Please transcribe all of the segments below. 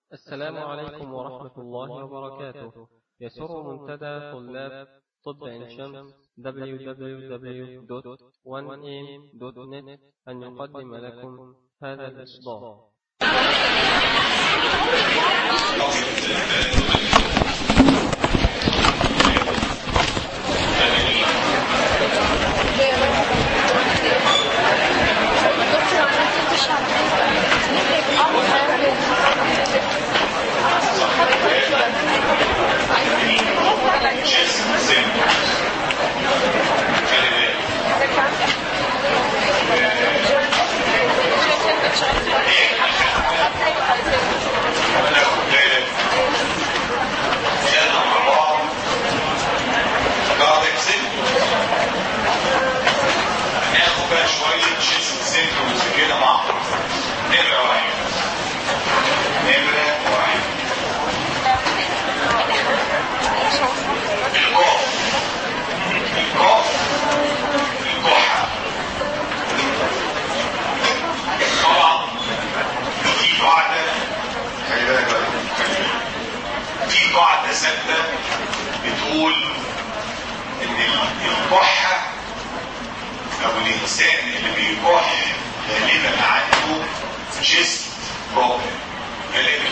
السلام عليكم ورحمة الله وبركاته يسر منتدى طلاب طب عين شمس www.1am.net أن يقدم لكم هذا الإصدار ناخد بقى شوية جسم سيمبتومز كده مع بعض نمرة واحد نمرة واحد القاف القاف الكحة طبعا في قاعدة خلي بالك بقى خلي بالك. في قاعدة ثابتة بتقول ان الكحة او الانسان اللي بيكح غالبا عنده جسم بروبلم غالبا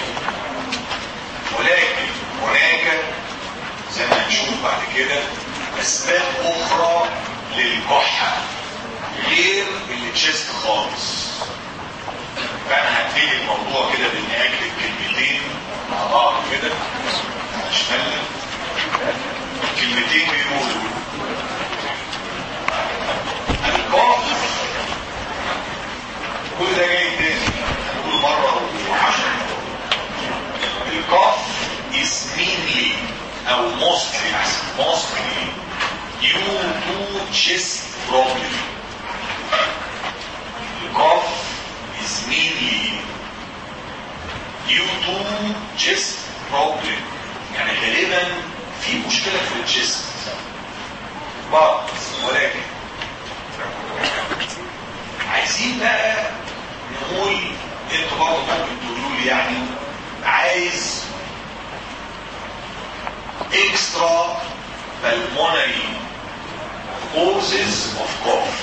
ولكن هناك زي ما هنشوف بعد كده اسباب اخرى للكحه غير التشيست خالص فانا هبتدي الموضوع كده باني اكتب كلمتين مع بعض كده اشمل كلمتين بيقولوا القاف كل ده جاي تاني هنقول مرة وعشرة القاف is mainly أو mostly أحسن mostly due to chest problem القاف is mainly due to chest problem يعني غالبا في مشكلة في الجسم بعض ولكن عايزين بقى نقول انتوا برضه ممكن تقولوا لي يعني عايز extra pulmonary causes of cough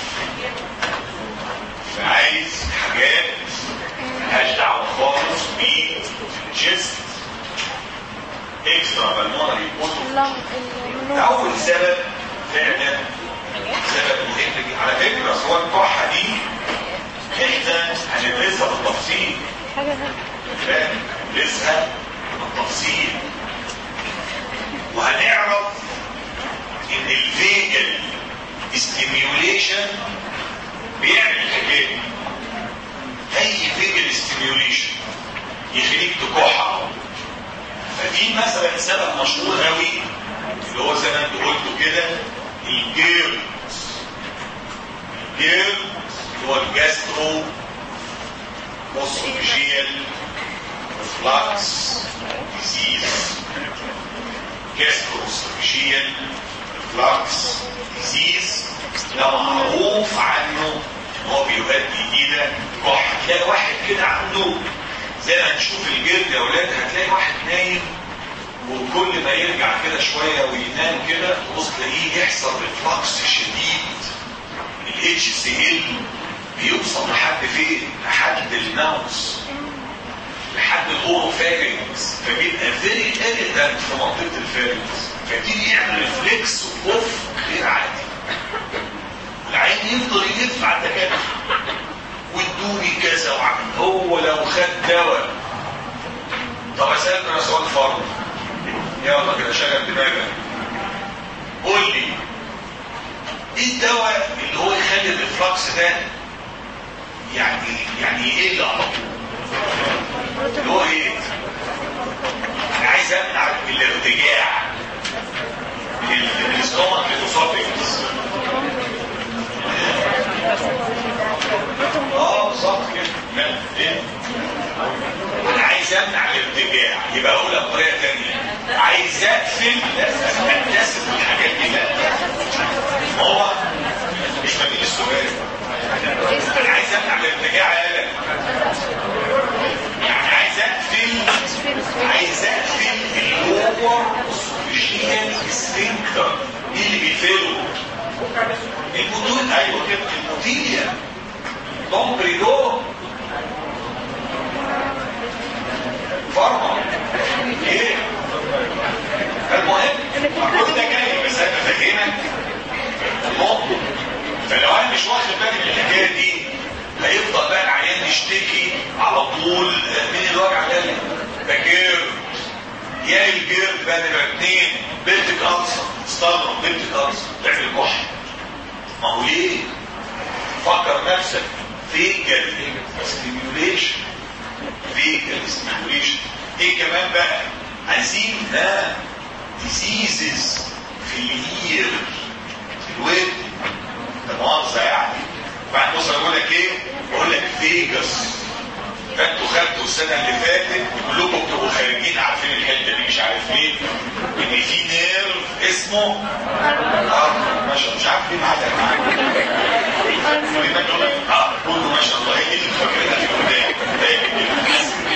فعايز حاجات ملهاش دعوه خالص بالجست extra pulmonary causes of اول سبب فعلا سبب مهم جدا. على فكره سواء الكحه دي احنا هندرسها بالتفصيل فاهم هندرسها بالتفصيل وهنعرف ان الفيجل ستيميوليشن بيعمل الحكايه دي. اي فيجل ستيميوليشن يخليك تكح فدي مثلا سبب مشهور قوي اللي هو زي ما انت قلتوا كده الجيرز الجيرز اللي هو الجاسترو موسوفيجيال فلاكس ديزيز جاسترو موسوفيجيال فلاكس ديزيز ده معروف عنه ان هو بيؤدي الى كح تلاقي واحد كده عنده زي ما هنشوف الجلد يا اولاد هتلاقي واحد نايم وكل ما يرجع كده شوية وينام كده تبص تلاقيه يحصل ريفلكس شديد الاتش سي ال بيوصل لحد فين؟ لحد الماوس لحد الاوروفارينكس فبيبقى فيري اريتنت في منطقة الفارينكس فيبتدي يعمل ريفلكس وكف غير عادي العين يفضل يلف على الدكاتره وادوني كذا وعمل هو لو خد دواء طب اسالك انا سؤال فرض يلا كده شغل دماغك قول لي ايه الدواء اللي هو يخلي الريفلكس ده يعني يعني ايه اللي على طول اللي هو ايه انا عايز امنع الارتجاع الاستومك للاسوفيكس اه بالظبط كده ايه انا عايز امنع الارتجاع يبقى اقولها بطريقه ثانيه عايز اقفل اكتسب الحاجات دي لا ما هو مش مجيب السؤال انا عايز امنع الارتجاع يا يعني عايز اقفل اقوى السوفيشيال سفنكتر مين اللي بيقفله البطول ايوه كده البوتيليا دومبريدو فارما ايه المهم كل ده جاي بس انا فاهمك النقطه فلو انا مش واخد بالي من الحكايه دي هيفضل بقى العيان يشتكي على طول من الوجع ده ده جير يا الجير بقى نبقى اتنين بنتك انصر استغرب بنتك انصر تعمل كح ما هو ليه؟ فكر نفسك فيجل ستيميوليشن فيجل ستيميوليشن ايه كمان بقى؟ عايزين ها ديزيزز في الاير في الود ده مؤاخذه يعني بعد بص اقول لك ايه؟ بقول لك فيجاس فانتوا خدتوا السنه اللي فاتت كلكم بتبقوا خارجين عارفين الحته دي مش عارف ليه ان في نيرف اسمه اه مش مش عارف ليه معلق معاك اه كله ما شاء الله هي دي اللي فاكرينها في البدايه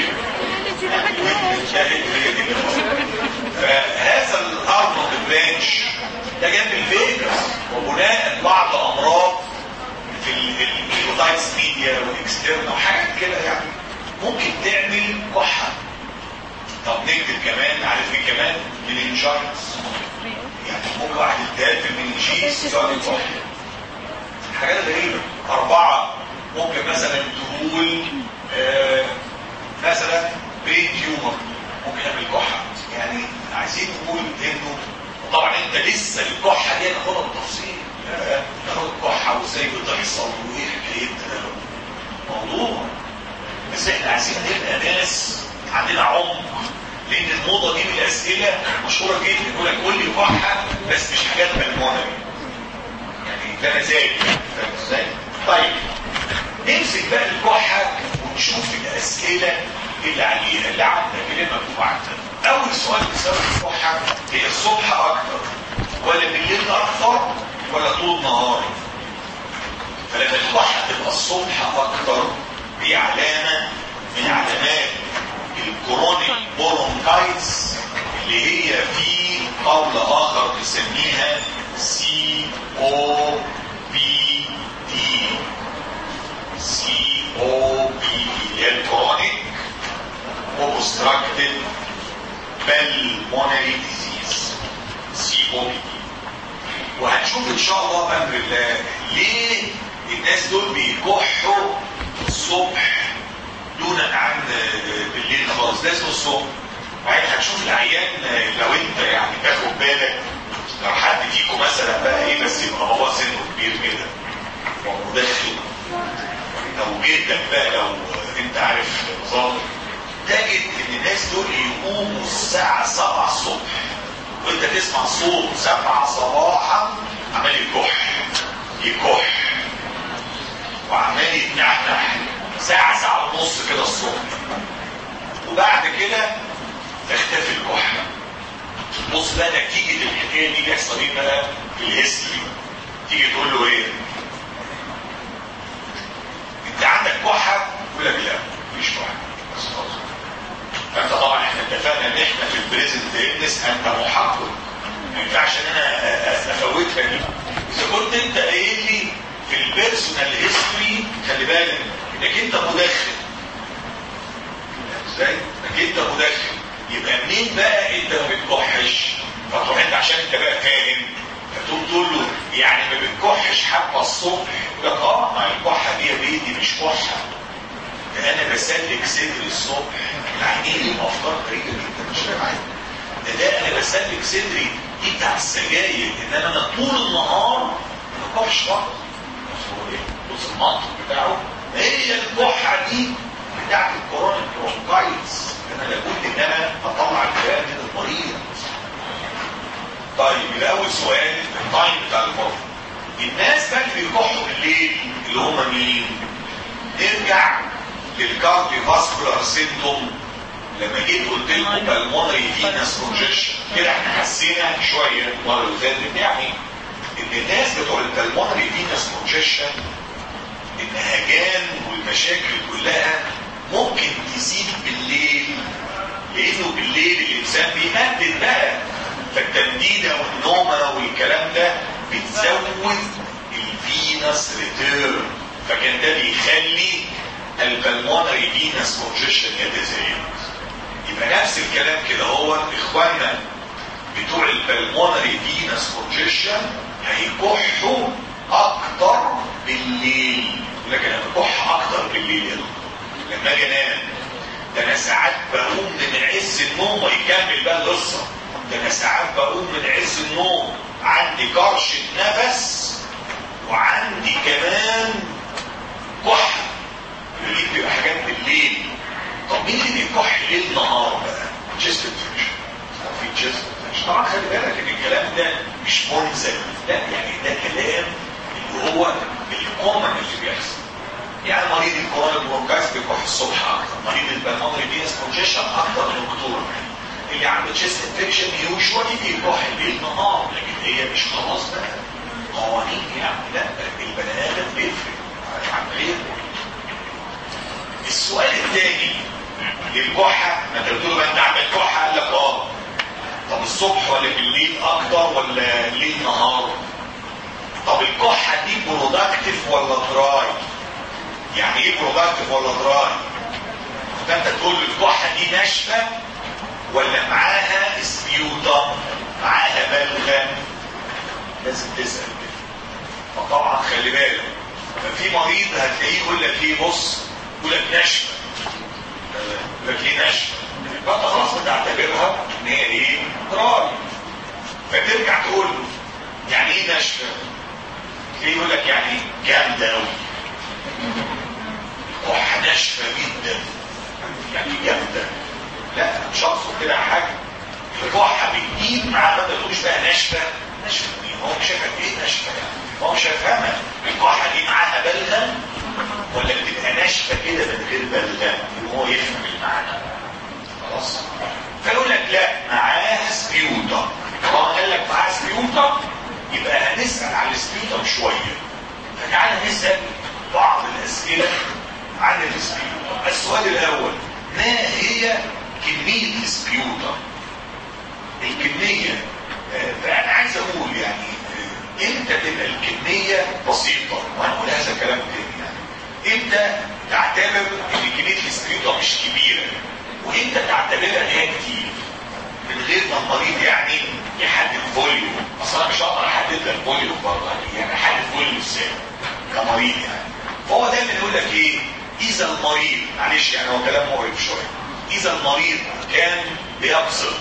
فهذا الارنولد برانش ده جنب الفيجاس وبناء بعض امراض في الهيباتايتس ميديا والاكسترنا وحاجات كده يعني ممكن تعمل كحه طب نكتب كمان عارف ايه كمان مننجايتس يعني ممكن واحد يتقال في المننجيس يقعد يكح حاجات غريبه اربعه ممكن مثلا تقول آه مثلا برين تيومر ممكن يعمل كحه يعني عايزين نقول انه طبعا انت لسه الكحه دي هناخدها بالتفصيل ناخد الكحه وازاي بتحصل وايه حكايتها موضوع بس احنا عايزين نبقى ناس عندنا عمق لان الموضه دي من الاسئله مشهوره جدا يقول لك قول لي كحه بس مش حاجات بالمونه يعني ده مزاج فاهم ازاي؟ طيب نمسك بقى الكحه ونشوف الاسئله اللي عليها اللي عندك اللي مكتوب عندك اول سؤال بسبب الكحه هي الصبح اكتر ولا بالليل اكتر ولا طول النهار فلما الكحه تبقى الصبح اكتر دي علامه من علامات الكورونيك بورونكايتس اللي هي في قول اخر نسميها سي او بي دي سي او بي دي هي الكورونيك اوبستراكتد بالمونري ديزيز سي او بي دي وهنشوف ان شاء الله بامر الله ليه الناس دول بيكحوا الصبح دونا عن بالليل خالص ده اسمه الصبح وبعدين هتشوف العيان لو انت يعني تاخد بالك لو حد فيكم مثلا بقى ايه بس يبقى هو سنه كبير كده ومدخن او جدك بقى لو انت عارف نظام تجد ان الناس دول يقوموا الساعة 7 الصبح وانت تسمع صوت 7 صباحا عمال يكح يكح وعمال يتنعنح ساعة ساعة ونص كده الصبح وبعد كده تختفي الكحة بص بقى نتيجة الحكاية دي بيحصل ايه بقى في الهيستوري تيجي تقول له ايه انت عندك كحة يقول لك لا مفيش كحة بس خلاص فانت طبعا احنا اتفقنا ان احنا في البريزنت ويتنس انت محقق ما ينفعش ان انا افوتها دي اذا كنت انت قايل لي في البيرسونال هيستوري خلي بالك انك انت مدخن ازاي؟ انك انت مدخن يبقى منين بقى انت ما بتكحش فتروح انت عشان انت بقى فاهم فتقوم تقول له يعني ما بتكحش حبه الصبح يقول لك اه ما الكحه دي يا بيدي مش كحه ده انا بسلك صدري الصبح يعني ايه افكار غريبه جدا مش فاهم عادي ده ده انا بسلك صدري دي بتاع السجاير انما انا طول النهار ما بكحش خالص بص المنطق بتاعه هي الكحه دي بتاعت الكورونا برونكايتس انا لابد ان انا اطلع الكلام من المريض طيب يبقى اول سؤال التايم بتاع الكحه الناس بقى اللي بيكحوا بالليل اللي هم مين؟ نرجع للكارديو فاسكولار سيمتوم لما جيت قلت لكم بالمونري فينس كونجكشن كده احنا حسينا شويه المره اللي فاتت يعني ان الناس بتوع البلمونري فينس كونجكشن النهجان والمشاكل كلها ممكن تزيد بالليل لانه بالليل الانسان الانسان بيمدد بقى فالتمديده والنومه والكلام ده بتزود الفينس ريتيرن فكان ده بيخلي البلمونري فينس كونجيشن يتزايد يبقى نفس الكلام كده هو اخواننا بتوع البلمونري فينس كونجيشن هيكحوا اكتر بالليل لكن انا بكح اكتر بالليل يا دكتور لما اجي انام ده انا ساعات بقوم من عز النوم ويكمل بقى القصه ده انا ساعات بقوم من عز النوم عندي كرشه نفس وعندي كمان كحه بالليل بيبقى حاجات بالليل طب مين اللي بيكح ليل نهار بقى؟ جيست انفكشن في جيست انفكشن طبعا خلي بالك ان الكلام ده مش منزل لا يعني ده كلام اللي هو الكومن اللي بيحصل يعني مريض الكورونا برونكايتس بيكح الصبح اكتر مريض البلمونري فينس كونجيشن اكتر من الدكتور اللي عنده تشيست انفكشن يوجوالي بيكح الليل نهار لكن هي مش خلاص بقى قوانين يعني لا البني ادم بيفرق عمليه السؤال الثاني للكحه ما انت قلت له بقى انت عندك كحه قال لك اه طب الصبح ولا بالليل اكتر ولا ليل نهار طب الكحه دي برودكتيف ولا دراي يعني ايه برودكتيف ولا دراي فانت تقول الكحه دي ناشفه ولا معاها سبيوتا معاها بلغه لازم تسال كده فطبعا خلي بالك ففي مريض هتلاقيه يقول لك ايه بص يقول لك ناشفه يقول لك ايه ناشفه فانت خلاص بتعتبرها ان هي ايه دراي فترجع تقول له يعني ايه ناشفه تلاقيه يقول لك يعني جامده قوي كحه ناشفه جدا يعني جامده لا مش اقصد كده حاجه الكحه بتجيب معاه ما تقولش بقى ناشفه ناشفه مين هو مش شايفها ايه ناشفه يعني هو مش هيفهمها الكحه دي معاها بلغم ولا بتبقى ناشفه كده من غير بلغم هو يفهم المعنى خلاص فيقول لك لا معاها سبيوتا طالما قال لك معاها سبيوتا يبقى هنسال على السبيوتا شويه فتعالى نسال بعض الاسئله عن السبيوتا السؤال الاول ما هي كميه السبيوتا الكميه آه، فانا عايز اقول يعني آه، امتى تبقى الكميه بسيطه وهنقول هذا كلام تاني يعني امتى تعتبر ان كميه السبيوتا مش كبيره وامتى تعتبرها ان هي كتير من غير ما المريض يعني يحدد فوليو اصل انا مش هقدر احدد لك فوليو برضه يعني احدد فوليو ازاي كمريض يعني فهو دايما يقول لك ايه اذا المريض معلش يعني هو كلام مقرب شويه اذا المريض كان بيبصق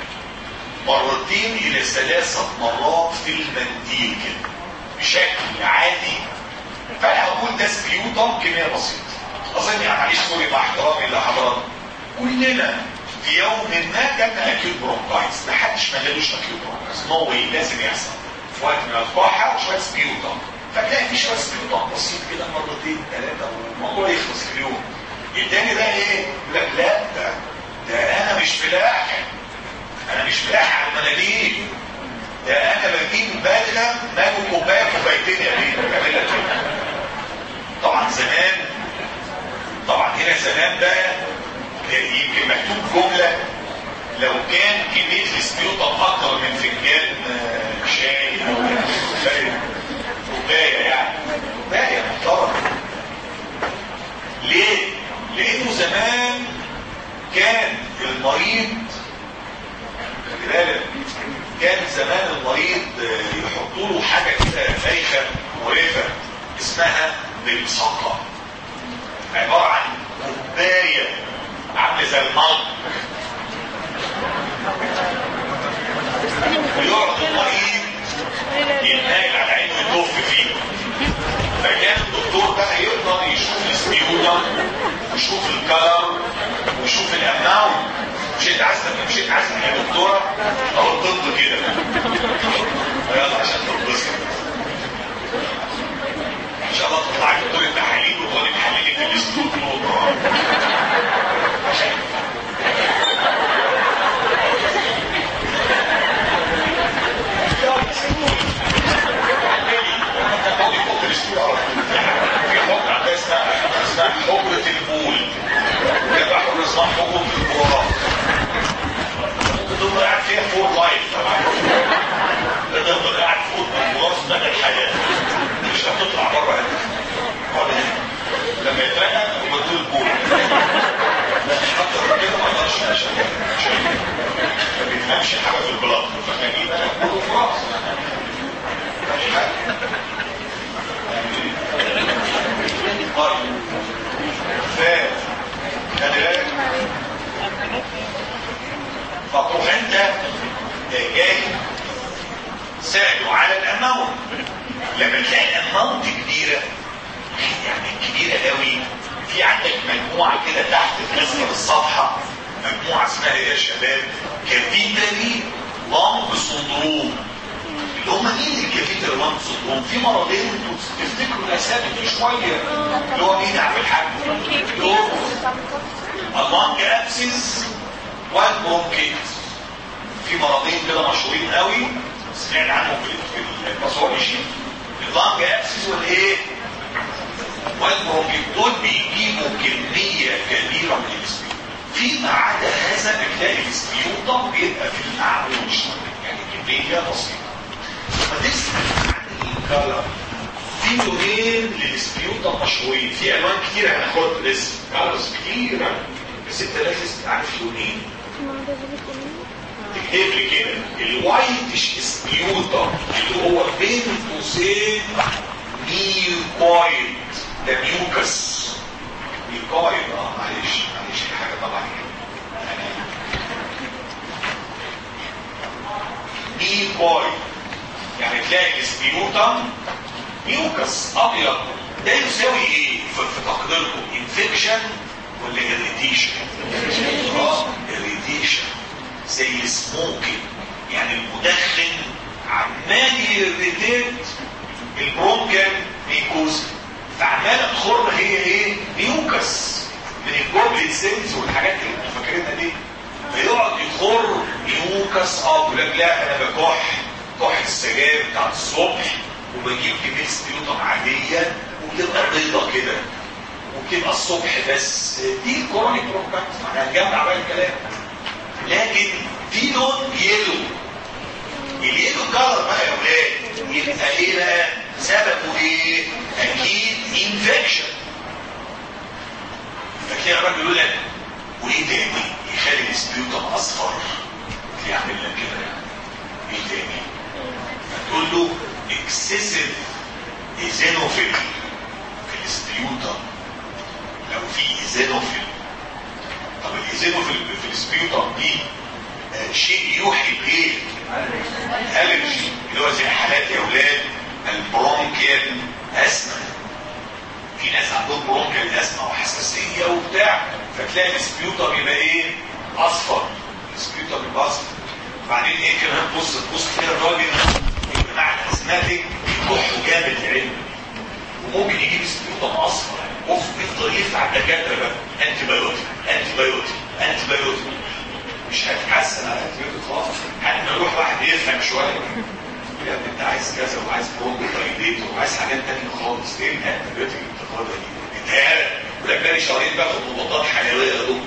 مرتين الى ثلاثة مرات في المنديل كده بشكل عادي فانا هقول ده سبيوتم كمية بسيطة اظن يعني معلش سوري مع احترامي لحضرتك كلنا في يوم ما كان اكيوت برونكايتس ما حدش ما جالوش اكيوت برونكايتس نو واي لازم يحصل في وقت من الكحة وشوية سبيوتم فتلاقي في شوية سبيوتم بسيط كده مرتين ثلاثة والموضوع يخلص في اليوم التاني ده ايه؟ يقول لك لا ده ده انا مش فلاح انا مش فلاح على المناديل ده انا بجيب بلغم ماله كوبايه كوبايتين يا بيه بعمل لك كده. طبعا زمان طبعا هنا زمان بقى يمكن مكتوب جمله لو كان كميه السبيوتم اكتر من فنجان آه، شاي او كوبايه كوبايه يعني كوبايه محترمه ليه؟ لانه زمان كان المريض خلي بالك كان زمان المريض آه، يحطوا له حاجه كده بايخه مقرفه اسمها بالصقه عباره عن كوبايه عامله زي المض ويقعد المريض يتنايل على عينه يطف فيه فكان الدكتور بقى يقدر يشوف السبيولا ويشوف الكلر ويشوف الاماونت مش انت عايز مش انت عايز تبقى دكتوره او الطب كده يلا عشان تنبسط ان شاء الله تطلع دكتور التحاليل وتقول تحللي في الاستوديو عشان في حجرة عندها اسمها اسمها حجرة البول كده حجرة اسمها حجرة البراق جاي سالوا على الاماونت لما تلاقي الاماونت كبيره يعني كبيره قوي في عندك مجموعه كده تحت في اسفل الصفحه مجموعه اسمها ايه يا شباب كابيتالي لانج سندروم اللي هم مين الكابيتالي لانج سندروم في مرضين انتوا تفتكروا الاسامي في شويه اللي هو مين يا عم الحاج اللي هو اللانج ابسس والبرونكيتس في مرضين كده مشهورين قوي سمعت عنهم في الباثولوجي اللانج ابسس والايه والبرونكيت دول بيجيبوا كميه كبيره من السبيوتم فيما عدا هذا بتلاقي السبيوتم بيبقى في المعروش يعني كميه بسيطه لما تسال عن الكلر في لونين للسبيوتم مشهورين في الوان كتير هناخد لسه كلرز كتير بس انت لازم تعرف لونين تكتب لي كده الوايتش سبيوتم اللي هو بين قوسين ميوكويد ده ميوكس ميوكويد اه معلش معلش دي حاجه طبعا ميوكويد يعني تلاقي السبيوتم ميوكس ابيض ده يساوي ايه في في تقديركم انفكشن ولا اريتيشن اه اريتيشن زي السموكينج يعني المدخن عمال يريتيت البرونكال ميكوز فعماله تخر هي ايه ميوكس من الجوبلت سيلز والحاجات اللي انتوا فاكرينها دي فيقعد يخر ميوكس اب لا لا انا بكح كح السجاير بتاعت الصبح وبجيب كميه سبيوتم عاديه وبتبقى بيضه كده وبتبقى الصبح بس دي الكورونيك برونكايتس احنا هنجمع بقى الكلام لكن في لون يلو اليلو كلر بقى يا ولاد يبقى ايه بقى سببه ايه اكيد انفكشن فكده الراجل يقول لك وايه تاني يخلي السبيوتم اصفر يعمل لك كده يعني ايه تاني فتقول له اكسسيف ايزينوفيل في السبيوتم لو في ايزينوفيل طب الايزينوفيل في السبيوتم دي آه شيء يوحي بايه الالرجي اللي هو زي حالات يا اولاد البرونكيال اسما في ناس عندهم برونكيال اسما وحساسيه وبتاع فتلاقي السبيوتم يبقى ايه اصفر السبيوتم يبقى اصفر بعدين ايه كمان بص تبص كده الراجل مع الاسماتيك بيكحوا جامد العلم وممكن يجيب سبيوتم اصفر اوف يفضل يدفع الدكاتره بقى انتي بايوتيك انتي بايوتيك انتي بايوتيك مش هتحسن على الانتي بايوتيك خالص حتى يروح واحد يفهم شويه يا ابني انت عايز كذا وعايز برونكوتايديت وعايز حاجات تانية خالص ايه الانتي بايوتيك اللي بتاخدها دي انت ولك بقالي شهرين باخد مضادات حيويه يا دكتور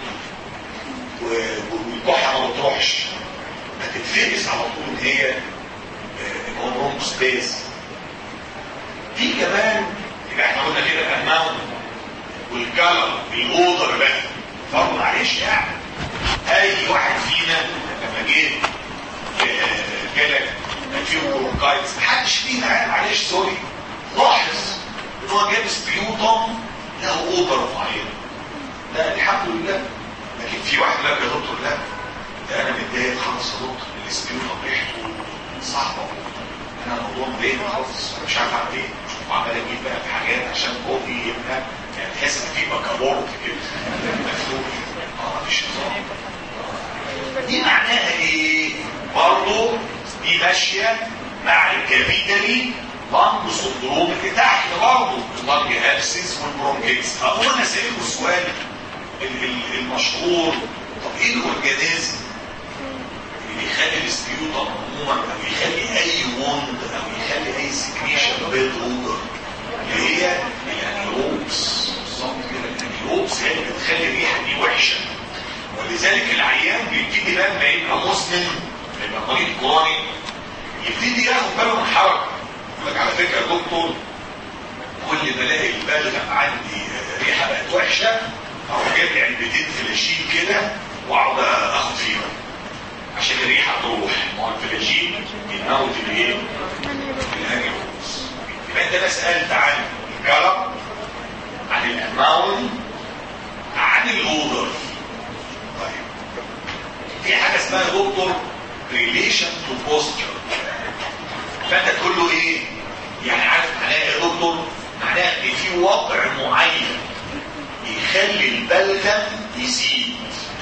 والكحه ما بتروحش هتتفقس على طول ان هي هو برونكو سبيس دي كمان يبقى احنا قلنا كده الاماونت والكلر الاوضر بقى فرض معلش يعني اي واحد فينا لما جه جالك فيه برونكايتس محدش فينا يعني معلش سوري لاحظ ان هو جاب سبيوتم له اوضر معينه لا الحمد لله لكن في واحد لك يا دكتور لا ده انا متضايق خالص يا دكتور السبيوتم ريحته صعبه انا الموضوع مضايق خالص انا مش عارف اعمل ايه وعمال اجيب بقى في حاجات عشان بوقي يبقى يعني تحس ان في بكابورت كده مفتوح اه مش نظام دي معناها ايه؟ برضه دي ماشيه مع الكابيتالي لانج سندروم اللي تحت برضه اللانج ابسس والبرونكيتس اقول انا سالكم السؤال المشهور طب ايه الاورجانيزم اللي بيخلي السبيوتم عموما او يخلي اي وند او يخلي اي سكريشن بيض اوضر اللي هي الانيروبس بالظبط كده الانيروبس هي اللي بتخلي الريحه دي وحشه ولذلك العيان بيبتدي بقى لما يبقى مسلم يبقى مريض كروني يبتدي ياخد باله من حركه يقول لك على فكره يا دكتور كل ما الاقي البلغم عندي ريحه بقت وحشه اروح جايب لي علبتين فلاشين كده واقعد اخد فيهم عشان الريحه تروح ما هو الفلاجين بيموت الايه؟ الهاجروس يبقى انت بقى سالت عن الكلام عن الاماون عن الاوضر طيب في حاجه اسمها دكتور ريليشن تو بوستر فانت تقول له ايه يعني عارف معناها ايه يا دكتور معناها ان في وضع معين يخلي البلغم يزيد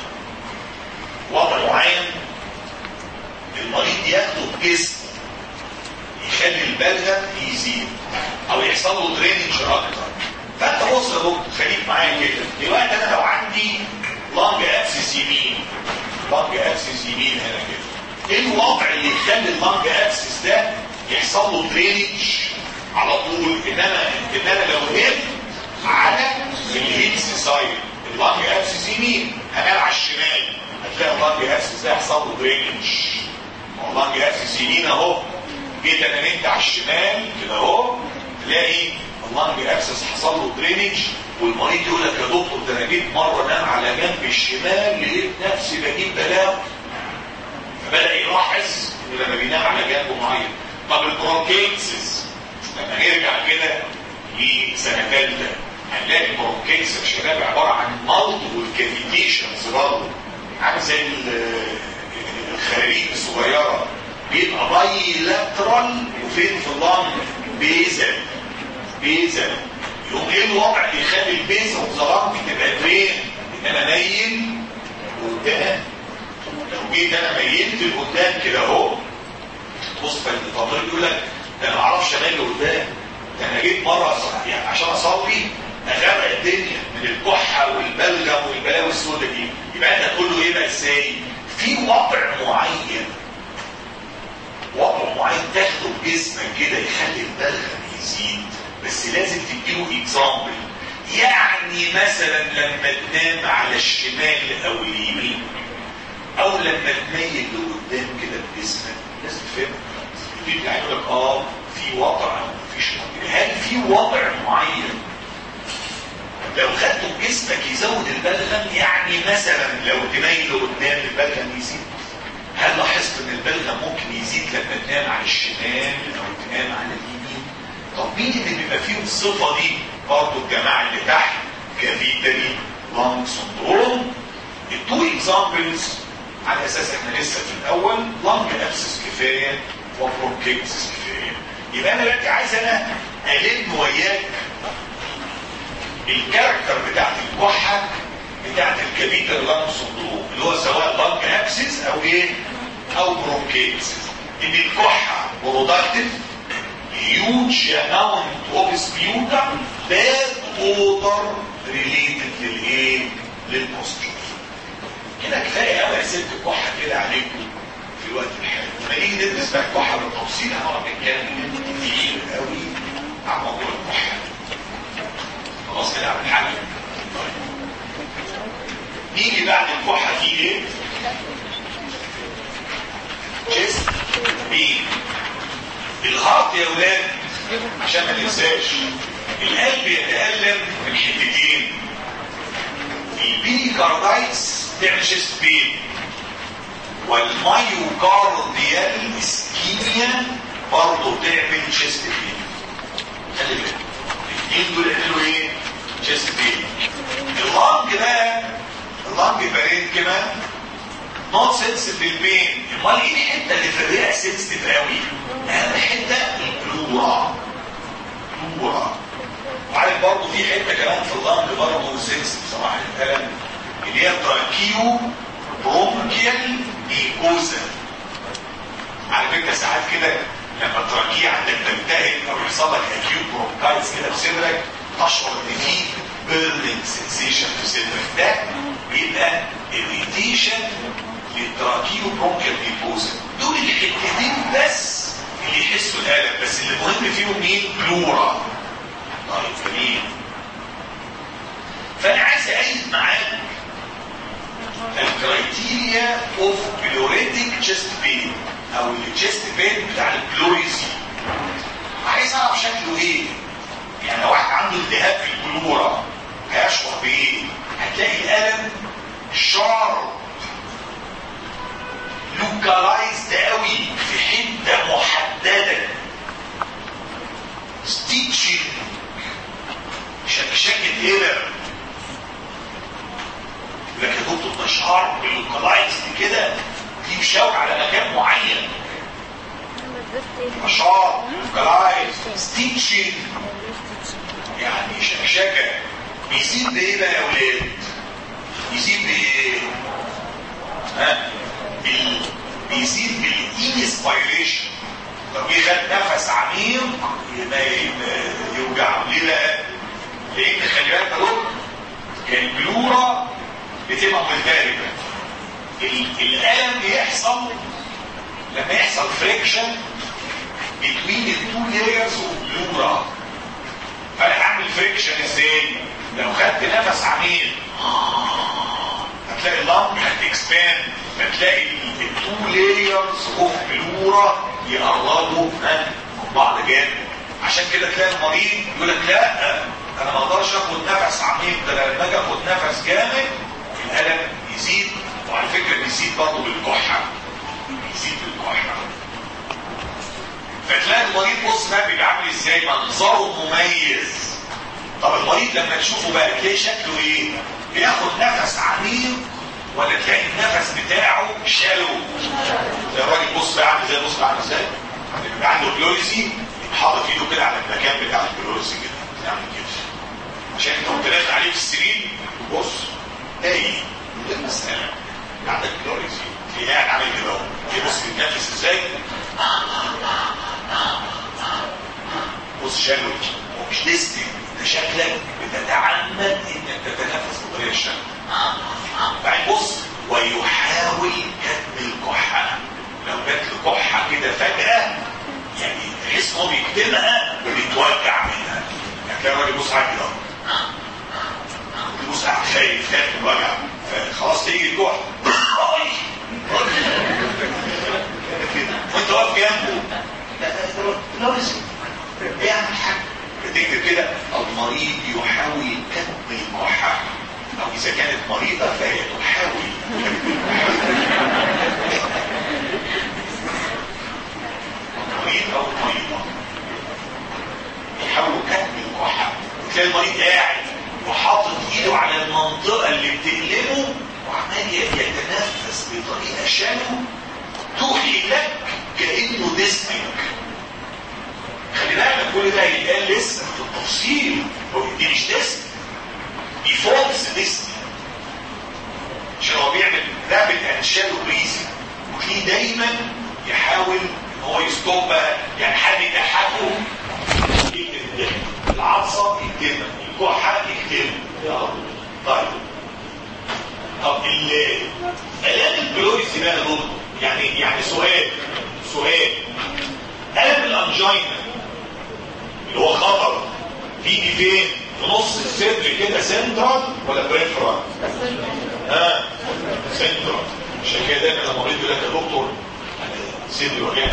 وضع معين المريض ياخده بجسم يخلي البلغم يزيد او يحصل له درينج اكتر فانت بص يا دكتور خليك معايا كده دلوقتي انا لو عندي لانج ابسس يمين لانج ابسس يمين هنا كده ايه الوضع اللي يخلي اللانج ابسس ده يحصل له درينج على طول انما انما لو هيت على الهيتس سايد اللانج ابسس يمين هنام على الشمال هتلاقي اللانج ابسس ده يحصل له درينج اللانج ابسس يمين اهو جيت انا نمت على الشمال كده اهو تلاقي اللانج ابسس حصل له درينج والمريض يقول لك يا دكتور ده انا جيت مره نام على جنب الشمال لقيت نفسي بجيب بلاوي فبدا يلاحظ ان لما بينام على جنب معين طب البرونكيتسز لما نرجع كده لسنه ثالثه هنلاقي البرونكيتس يا شباب عباره عن مالتيبل كافيتيشنز برضه عامل زي الخراريج الصغيره بيبقى باي لاترال وفين في اللنج بيزل بيزل يقوم ايه الوضع اللي يخلي البيزل والظلام تبقى درين ان انا نايم قدام لو جيت انا ميلت لقدام كده اهو بص فالطبيب يقول لك ده انا ما اعرفش انام لقدام ده انا جيت مره يعني عشان اصلي اغرق الدنيا من الكحه والبلغم والبلاوي السوداء دي يبقى انت تقول له ايه بقى ازاي في وضع معين وضع معين تاخده بجسمك كده يخلي البلغم يزيد بس لازم تديله اكزامبل يعني مثلا لما تنام على الشمال او اليمين او لما تميل لقدام كده بجسمك لازم تفهم تبتدي يقول لك اه في وضع او مفيش وضع هل في وضع معين لو خدته بجسمك يزود البلغم يعني مثلا لو تميل لقدام البلغم يزيد هل لاحظت ان البلغم ممكن يزيد لما تنام على الشمال او تنام على اليمين طب مين اللي بيبقى فيهم الصفه دي برضه الجماعه اللي تحت كافيتري لانج سندروم التو اكزامبلز على اساس احنا لسه في الاول لانج ابسس كفايه وبرونكيتس كفايه يبقى انا دلوقتي عايز انا الم وياك الكاركتر بتاعت الكحه بتاعت الكابيتر لانج سندروم اللي هو سواء لانج ابسس او ايه او برونكيتس ان الكحه برودكتيف huge amount of sputum bad odor related للايه للبوستر كده كفايه قوي يا ست الكحه كده عليكم في الوقت الحالي لما نيجي ندرس بقى الكحه بالتفصيل هنقعد نتكلم كتير قوي عن موضوع الكحه خلاص كده عم الحاج نيجي بعد الكحه في ايه جسم بين الهارت يا ولاد عشان ما ننساش القلب يتألم من حتتين البيكاردايتس تعمل شيست بين والمايوكارديال اسكيميا برضه تعمل شيست بين خلي بالك الاثنين دول يعملوا ايه؟ شيست بين اللانج بقى اللانج بارين كمان نوت سنسيتيف للبين امال ايه الحته اللي في الرئه سنسيتيف قوي؟ اهم حته البلورا بلورا وعارف برضه في حته كمان في اللنج برضه سنسيتيف صراحه الكلام اللي هي تراكيو برونكيال ميكوزا على فكره ساعات كده لما التراكيه عندك تنتهي او يحصل لك اكيوت برونكايتس كده في صدرك تشعر ان في بيرنينج سنسيشن في صدرك ده بيبقى اريتيشن للتراكيو برونكيال ميكوزا دول الحتتين بس اللي يحسوا الالم بس اللي مهم فيهم مين بلورا طيب جميل فانا عايز اعيد معاك الكرايتيريا اوف بلوريتك تشست بين او التشست بين بتاع البلوريزي عايز اعرف شكله ايه يعني لو واحد عنده التهاب في البلورا هيشعر بايه هتلاقي الالم شارب لوكالايزد قوي في حته محدده ستيتشنج شكشكه هنا لكن يا دكتور ده شعر باللوكالايزد كده دي بيشاور على مكان معين نشاط جلايز ستيتشنج يعني شكشكه بيزيد بايه بقى يا ولاد يزيد بايه ها بال... بيزيد بالانسبيريشن لو جه خد نفس عميق يبقى يوجعه ليه بقى لان خلي بالك يا دكتور البلورة بتبقى ملتهبة الالم بيحصل لما يحصل فريكشن between the two layers of بلورة فانا هعمل فريكشن ازاي لو خدت نفس عميق هتلاقي اللنج هتكسباند هتلاقي التو لايرز اوف بلورة يقربوا من بعض جامد عشان كده تلاقي المريض يقول لك لا انا ما اقدرش اخد نفس عميق ده لما اجي اخد نفس جامد الالم يزيد وعلى فكره بيزيد برضه بالكحه بيزيد بالكحه فتلاقي المريض بص بقى بيبقى عامل ازاي منظره مميز طب المريض لما تشوفه بقى تلاقي شكله ايه بياخد نفس عميق ولا تلاقي النفس بتاعه شالو زي الراجل بص بقى عامل زي بص بقى عامل ازاي بيبقى عنده بلوريسي حاطط ايده كده على المكان بتاع البلوريسي كده يعمل كده عشان انت وانت نازل عليه في السرير بص تلاقي ده المسألة عندك بلوريسي في قاعد عامل كده اهو بص بيتنفس ازاي بص شالو هو مش ليستنج انت شكلك بتتعمد انك تتنفس بطريقه الشكل بعدين بص ويحاول كتم الكحه لو جات له كحه كده فجاه يعني تحس ان هو بيكتمها بيتوجع منها يعني تلاقي الراجل بص على كده بص على خايف خايف من الوجع خلاص تيجي الكحه وانت واقف جنبه لازم اعمل حاجه تكتب كده المريض يحاول كتم الكحه او اذا كانت مريضه فهي تحاول مريض او مريضه يحاول كتم الكحه وتلاقي المريض قاعد وحاطط ايده على المنطقه اللي بتألمه وعمال يتنفس بطريقه شانه توحي لك كانه ديسمك خلي بالك كل ده يتقال لسه في التفصيل دي مش ديسك دي فولس ديسك عشان هو بيعمل رابد انشالو بريزي وتلاقيه دايما يحاول ان هو يستوب بقى يعني حد يضحكه يكتب العصا يكتبها الكحه يكتبها طيب طب الالام البلوريسي بقى دول يعني يعني سؤال سؤال الم الانجينا اللي هو خطر بيجي فين في نص الصدر كده سنترال ولا بريفرال ها سنترال عشان كده دايما لما مريض يقول لك يا دكتور صدري وجعني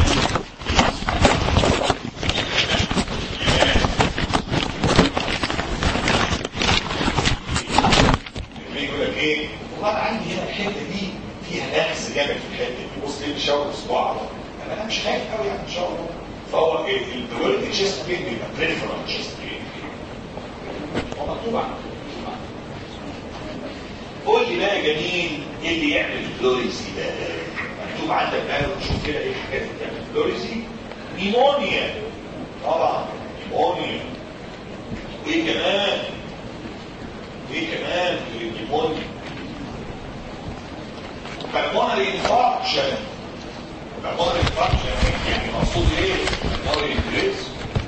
يقول لك ايه والله انا عندي هنا الحته دي فيها نقص جامد في الحته دي بص ليه بيشاور صباعه انا مش خايف قوي يعني ان شاء الله فهو البرولتي تشيست بين بيبقى بريفرال تشيست بين هو مكتوب عنه قول لي بقى يا جميل ايه اللي يعمل الفلوريسي ده مكتوب عندك بقى وشوف كده ايه الحاجات اللي بتعمل فلوريسي نيمونيا طبعا نيمونيا وايه كمان وايه كمان النيمونيا بالمونري انفاركشن بالمونري انفاركشن يعني مقصود ايه بالمونري انفليكس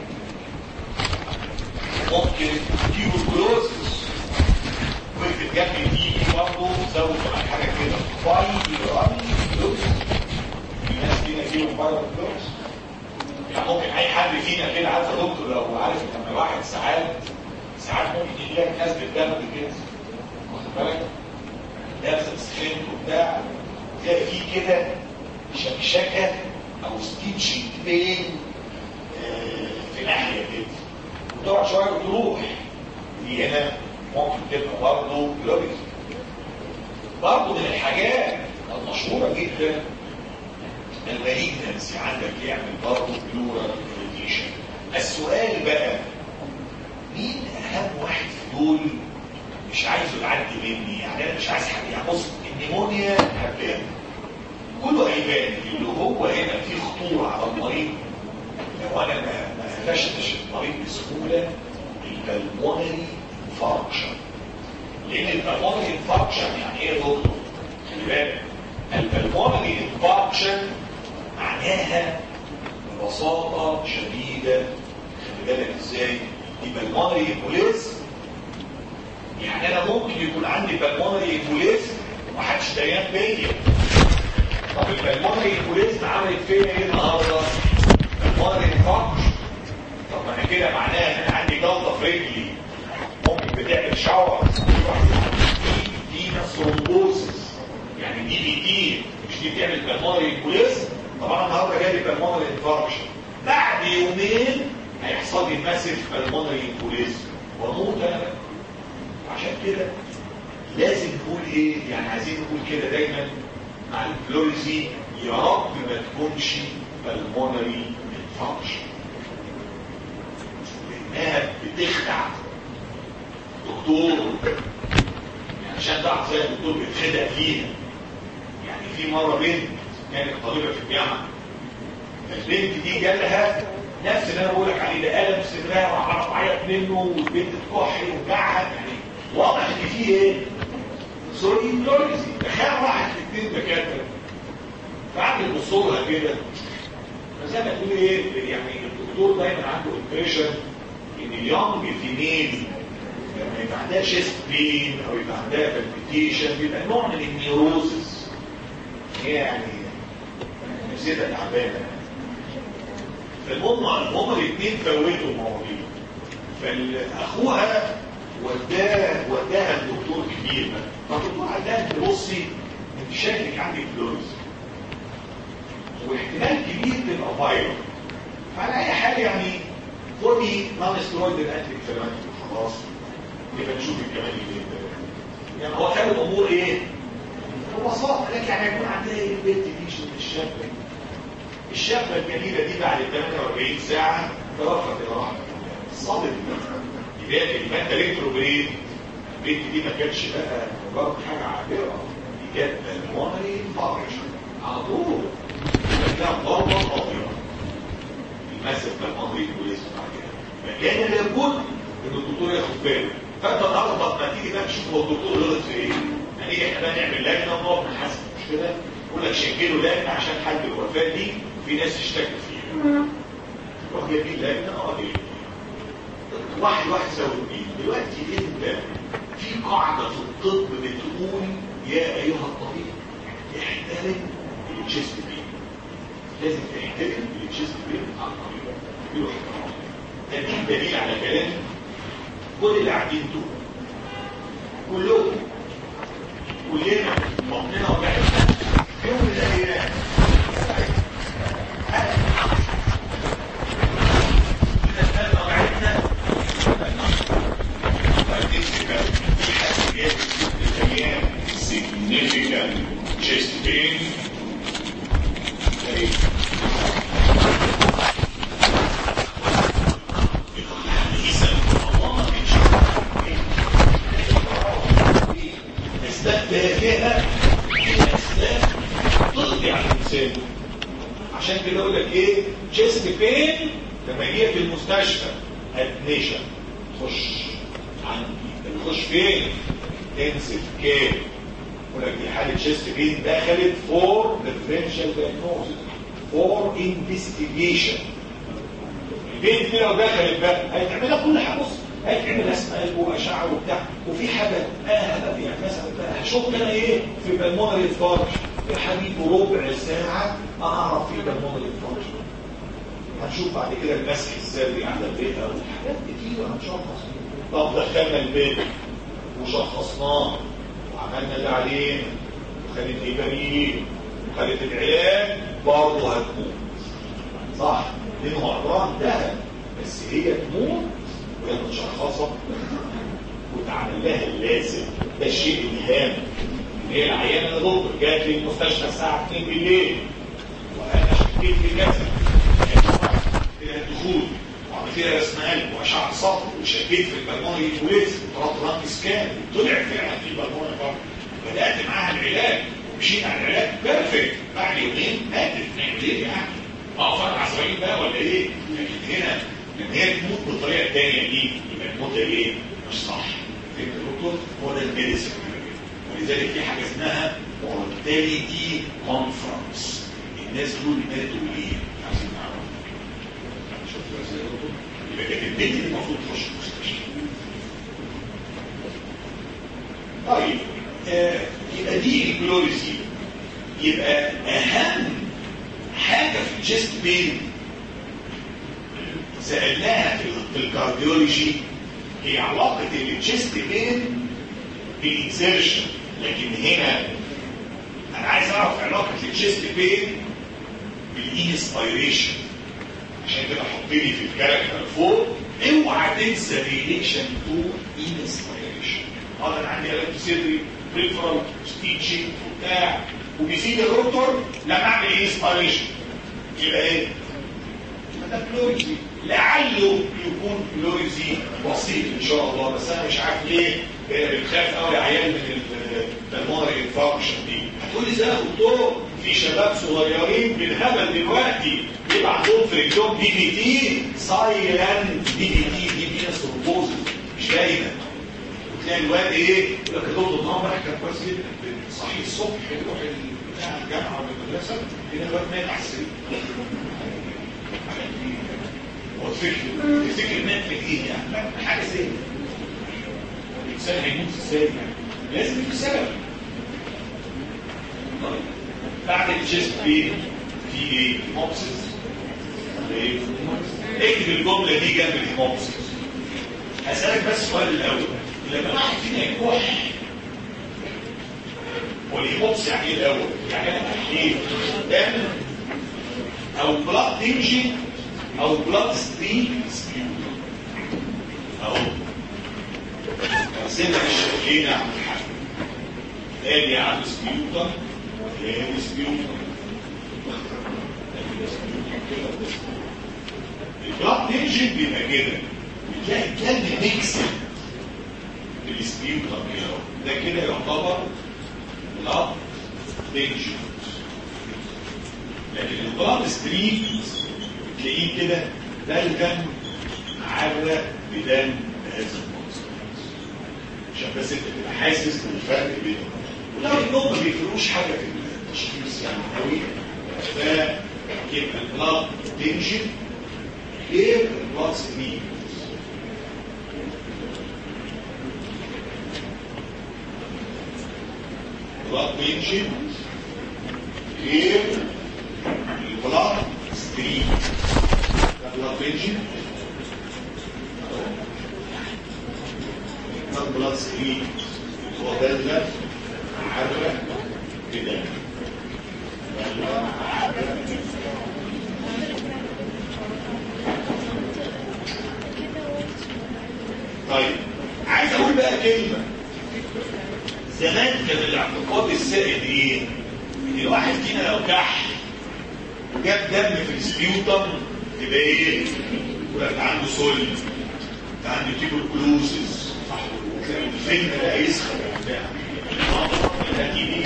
ممكن تيوبروزس واكتب جنب دي برضه زود كمان حاجه كده فايبرال فلوس في ناس فينا فيهم فايبرال فلوس يعني ممكن اي حد فينا كده عارف يا دكتور لو عارف لما واحد ساعات ساعات ممكن يجي لك ناس بالدم كده واخد بالك لابسه سخنت وبتاع تلاقي فيه كده شكشكه او ستيتشنج بين في ناحيه كده وتقعد شويه وتروح دي هنا ممكن تبقى برضه لوبيز برضه من الحاجات المشهوره جدا الماليجنسي عندك يعمل برضه بلورال ريديشن السؤال بقى مين اهم واحد في دول مش عايزه يعدي مني يعني انا مش عايز حد يعني بص النيمونيا هبان كله خطوره على المريض لو انا ما ما قفشتش المريض بسهوله البلمونري فانكشن لان البلمونري فانكشن يعني ايه يا دكتور؟ خلي بالك البلمونري فانكشن معناها ببساطه شديده خلي بالك ازاي؟ البلمونري امبوليزم يعني انا ممكن يكون عندي بالمونري امبوليزم ومحدش دريان بيا طب البلمونري امبوليزم عملت فيا ايه النهارده؟ بالمونري فانكشن طب ما انا كده معناها ان انا عندي جلطه في رجلي ممكن بتعمل شاور دي دي ثرومبوسس يعني دي بي دي مش دي بتعمل بالمونري امبوليزم طبعا النهارده جالي بالمونري انفاركشن بعد يومين هيحصل لي ماسف بالمونري امبوليزم واموت انا بقى. عشان كده لازم نقول ايه يعني عايزين نقول كده دايما مع الفلوريزي يا رب ما تكونش بالمونري انفاركشن لانها بتخدع دكتور يعني عشان تعرف زي الدكتور بيتخدع فيها يعني في مره بنت كانت طالبه في الجامعه البنت دي جالها نفس اللي انا بقول لك عليه ده الم صدرها وعرف عيط منه والبنت تكح وجعها يعني واضح ان في ايه؟ سوري بلوريزي تخيل واحد في اثنين دكاتره فقعد يبص لها كده فزي ما تقول ايه يعني الدكتور دايما عنده امبريشن ان اليونج فيميل لما يبقى عندها شيست بين او يبقى عندها بالبيتيشن بيبقى نوع من النيوروزس هي يعني نفسيتها تعبانه فالمهم المهم الاثنين فوتوا المواضيع فاخوها وداه وداها الدكتور كبير بقى فالدكتور قال لها انت بصي انت شكلك عندك فلوريز واحتمال كبير تبقى فايرال فعلى اي حال يعني خدي نون سترويد الانتي خلاص يبقى نشوف الكلام اللي يعني هو خد الامور ايه ببساطه لكن يعني هيكون عندها ايه البنت دي شوف الشابه الشابه الجميله دي بعد 48 ساعه توفت الى رحمه الصادق يبقى يبقى انت ريتروجريد البنت دي ما كانتش بقى مجرد حاجه عابره دي كانت بالمونري فارشن على طول كانت ضربه خطيره الماسك بالمونري بوليس بعد كده فكان لابد ان الدكتور ياخد باله فانت النهارده ما تيجي بقى تشوف هو الدكتور غلط في ايه يعني احنا بقى نعمل لجنه ونقعد نحاسب مش كده يقول لك شكلوا لجنه عشان حل الوفاه دي في ناس اشتكت فيها روح جايبين لجنه اه دي واحد واحد سوي اثنين دلوقتي انت في قاعده في الطب بتقول يا ايها الطبيب احترم الجست بين لازم تحترم الجست بين على الطبيب يروح ده دي دليل على كلامي كل اللي قاعدين دول كلهم كلنا بطننا وجعنا يوم من الايام significant chest pain. Okay. اسباب دافئه اسباب تقضي على الانسان عشان كده اقول لك ايه تشيست بين لما يجي في المستشفى ادميشن خش عندي تخش فين انسف كام يقول لك دي حاله تشيست بين دخلت فور ديفرنشال دايجنوستس فور انفستيجيشن البين دي لو دخلت بقى هيتعملها كل حاجه بص هيتعمل اسماء قلب واشعه وبتاع وفي حاجه اه يعني مثلا هشوف انا ايه في بالمونري فارش يا حبيبي ربع ساعه اعرف في بالمونري فارش هنشوف بعد كده المسح السري على البيت او حاجات كتير هنشخص طب دخلنا البيت وشخصناه وعملنا اللي علينا وخدت ايبانين وخدت العلاج برضه هتموت صح لانه عباره انتهى بس هي تموت وهي متشخصه وتعمل لها اللازم ده الشيء الهام ان هي العيانه يا دكتور جات لي المستشفى الساعه 2 بالليل وانا شكيت في كذا فيها الدخول وعملت لها رسم قلب واشعه سطر وشكيت في البلمونري بوليس وطلبت رانك سكان طلع فعلا في بالمونري فرق بدات معاها العلاج ومشيت على العلاج بيرفكت بعد يومين ماتت نعمل ايه يعني اه فرق عصبيين بقى ولا ايه؟ لكن هنا لما هي تموت بالطريقه الثانيه دي يبقى الموت ده ايه؟ مش صح فهمت يا دكتور؟ هو ده الميديسن ولذلك في حاجه اسمها مورتاليتي كونفرنس الناس دول ماتوا ليه؟ عايزين نعرف شفتوا ازاي يا دكتور؟ يبقى كانت البنت دي المفروض تخش المستشفى طيب آه يبقى دي الكلوريسي يبقى اهم حاجه في الجست بين سالناها في في الكارديولوجي هي علاقه الجست بين بالاكسيرشن لكن هنا انا عايز اعرف علاقه الجست بين بالانسبيريشن عشان كده حطني في الكاركتر فوق اوعى تنسى ريليشن تو انسبيريشن اه انا عندي الات صدري بريفرال ستيتشنج وبتاع وبيزيد الروتور لما اعمل انسبيريشن يبقى ايه؟ يبقى ده كلوريزي لعله يكون كلوريزي بسيط ان شاء الله بس انا مش عارف ليه بنخاف قوي عيال من البلمونري انفاركشن دي هتقول لي ازاي يا دكتور في شباب صغيرين بالهبل دلوقتي بيبقى عندهم في رجلهم دي بي تي سايلنت دي بي تي دي بي اس روبوزل مش باينه وتلاقي الواد ايه يقول لك يا دكتور النهارده كان كويس جدا صحي الصبح يروح بتاع الجامعه ولا المدرسه يلاقي الواد مات على السرير هو الفكر تفتكر مات في ايه يعني لا حاجه زي الانسان هيموت ازاي يعني لازم يكون سبب طيب بعد الجست بي في ايه هيموبسيس ايه اكتب الجمله دي جنب الهيموبسيس هسألك بس السؤال الاول لما واحد فينا يكح والهيموبس يعني ايه الاول يعني انا ايه دم او بلاد تنجي او بلاد ستريم سبيوتر اهو سنة الشوكين عم الحاج ادي عم سبيوتر ادي سبيوتر البلاد تنجي بيبقى كده بتلاقي الكلب ميكسد بالسبيوتر كده ده كده يعتبر بلاد تنجي لكن البلاد ستريم تلاقيه كده بلغم على بدم هذا المنظر عشان بس انت تبقى حاسس بالفرق بينهم ولو انهم ما بيفرقوش حاجه في التشخيص يعني قوي فيبقى البلاد تنجن غير البلاد ستريم البلاد تنجن غير البلاد ستريم blood region blood stream هو بلغة عبرة كده طيب عايز اقول بقى كلمة زمان كان الاعتقاد السائد ايه؟ ان الواحد فينا لو كح وجاب دم في السبيوتم يبقى ايه يبقى عنده سل عنده تيبركلوزز صح وتلاقي الفيلم ده يسخن وبتاع اكيد ايه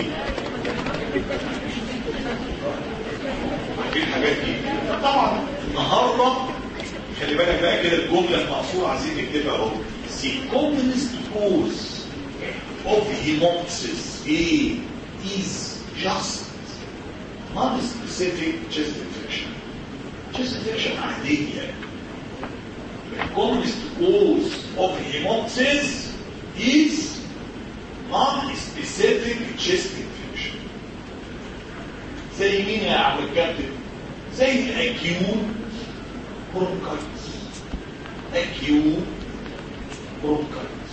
عارفين الحاجات دي طبعا النهارده خلي بالك بقى كده الجمله المقصوره عايزين نكتبها اهو the commonest cause of hemolysis A is just non-specific chest infection chest infection عادية the commonest cause of hemolysis is non-specific chest infection زي مين يا عم الكابتن زي الاكيوت برونكايتس اكيوت برونكايتس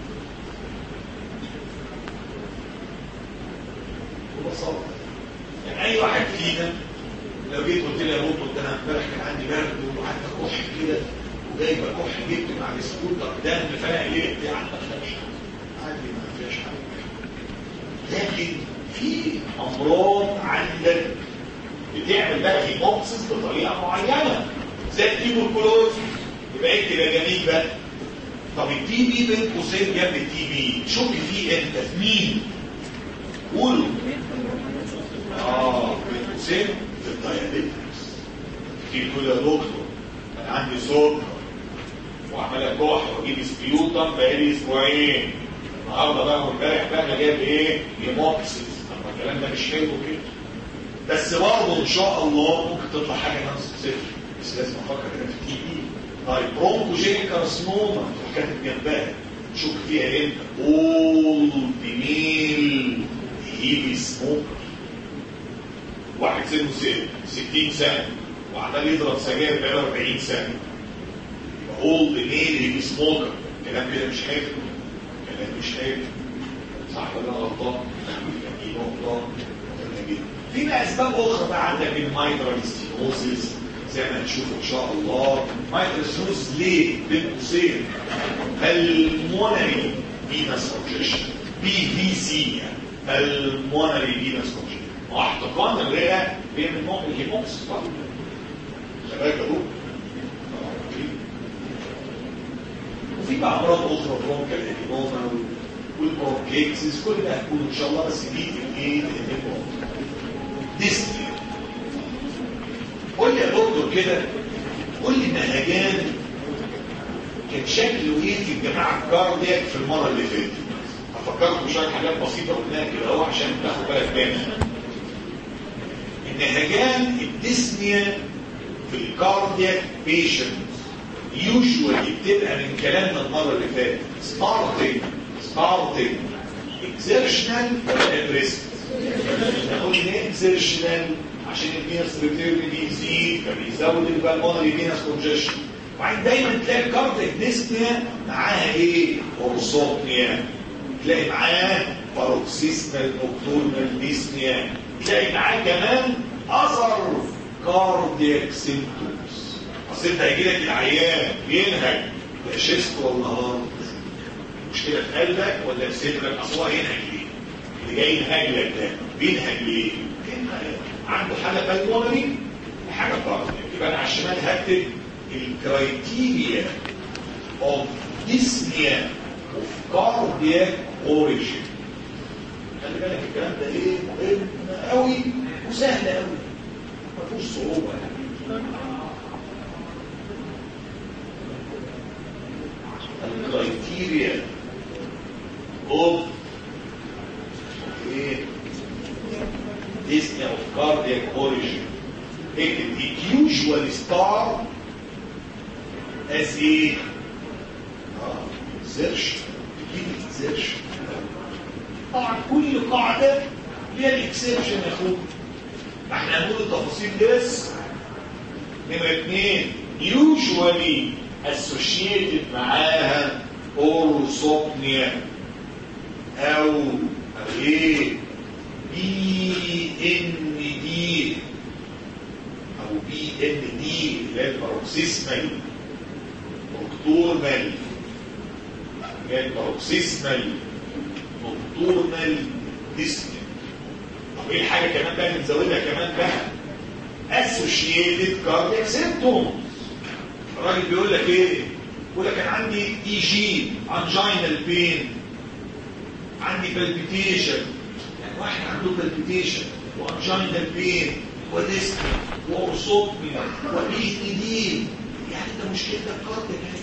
ببساطة يعني اي واحد فينا لو جيت قلت لي يا بطل ده انا امبارح كان عندي برد وقعدت اكح كده وجايبه كح جبت مع السكوتر دم فانا قلقت يعني ما تخافش عادي ما فيهاش حاجه لكن في امراض عندك بتعمل بقى هيموكسس بطريقه معينه زي التيبوكلوز يبقى اكتب يا جميل بقى طب التي بي بين قوسين جنب التي بي شك فيه انت في مين؟ قولوا اه بين قوسين في الدايابيتكس تيجي تقول يا دكتور انا عندي سكر وعمال اكح واجيب سبيوتم بقالي اسبوعين النهارده بقى وامبارح بقى انا جايب ايه؟ هيموكسيس طب الكلام ده مش حلو كده بس برضه ان شاء الله ممكن تطلع حاجه نفس صفر بس لازم افكر كده في التي بي طيب برونكوجينيك كارسنوما كاتب جنبها شوف فيها امتى اول فيميل هيفي سموكر واحد سنه 60 سنه وعمال يضرب سجاير بقاله 40 سنه يبقى اولد ميل هيفي سموكر الكلام كده مش حلو الكلام مش حلو صح ولا انا غلطان؟ دي نقطه مهمه جدا في بقى اسباب اخرى بقى عندك المايترال ستينوزيس زي ما هنشوف ان شاء الله مايترال ستينوزيس ليه؟ بين قوسين المونري فينس كونجيشن بي في سي يعني المونري فينس كونجيشن واحتقان الرئه بيعمل نوع من الهيموكس برضه شباب يا وفي بقى امراض اخرى برونكال ادينوما والبرونكيتسيس كل ده هتكون ان شاء الله بس دي الايه ديستري قول لي يا دكتور كده قول لي نهجان كان شكله ايه في الجماعه الكاردياك في المره اللي فاتت هفكركم بشويه حاجات بسيطه قلناها كده اهو عشان تاخد بالك منها النهجان الديسنيا في الكاردياك بيشنت يوجوالي بتبقى من كلامنا المره اللي فاتت ستارتنج ستارتنج اكزيرشنال ولا ريسك نقول ليه اكزيرشنال عشان الفينس ريتيرن بيزيد فبيزود البالمونري فينس كونجيشن وبعدين دايما تلاقي الكاردياك ديسنيا معاها ايه؟ اورسوبنيا تلاقي معاه باروكسيسمال نوكتورنال ديسنيا تلاقي معاه كمان اثر كاردياك سيمتومز اصل انت هيجي لك العيان ينهج ده شيست ولا هارت مشكله في قلبك ولا في صدرك اصل هو هينهج ليه؟ اللي جاي ينهج لك ده بينهج ليه؟ عنده حاله بالمونري وحاجه كاردياك يبقى انا على الشمال هكتب الكرايتيريا of dyspnea of cardiac origin خلي بالك الكلام ده ايه مهم قوي وسهل قوي ما فيهوش صعوبه يعني الكرايتيريا of ايه dyspnea of cardiac origin اكتب it usually start as ايه اه زرش تجيب الزرش طبعا كل قاعدة ليها الاكسبشن يا اخويا احنا هنقول التفاصيل بس نمرة اتنين usually associated معاها اورسوبنيا او او ايه بي ان دي او بي ان دي اللي هي الباروكسيسمال نوكتورنال اللي هي الباروكسيسمال نوكتورنال ديسنيا طب ايه الحاجه كمان بقى بنزودها كمان بقى اسوشيتد كاردياك سيمبتومز الراجل بيقول لك ايه بيقول لك انا عندي اي جي انجينال بين عندي بالبيتيشن يعني واحد عنده بالبيتيشن وانجينال بين وديسنيا واورسوبنيا وبي دي يعني انت مشكلتك كاردياك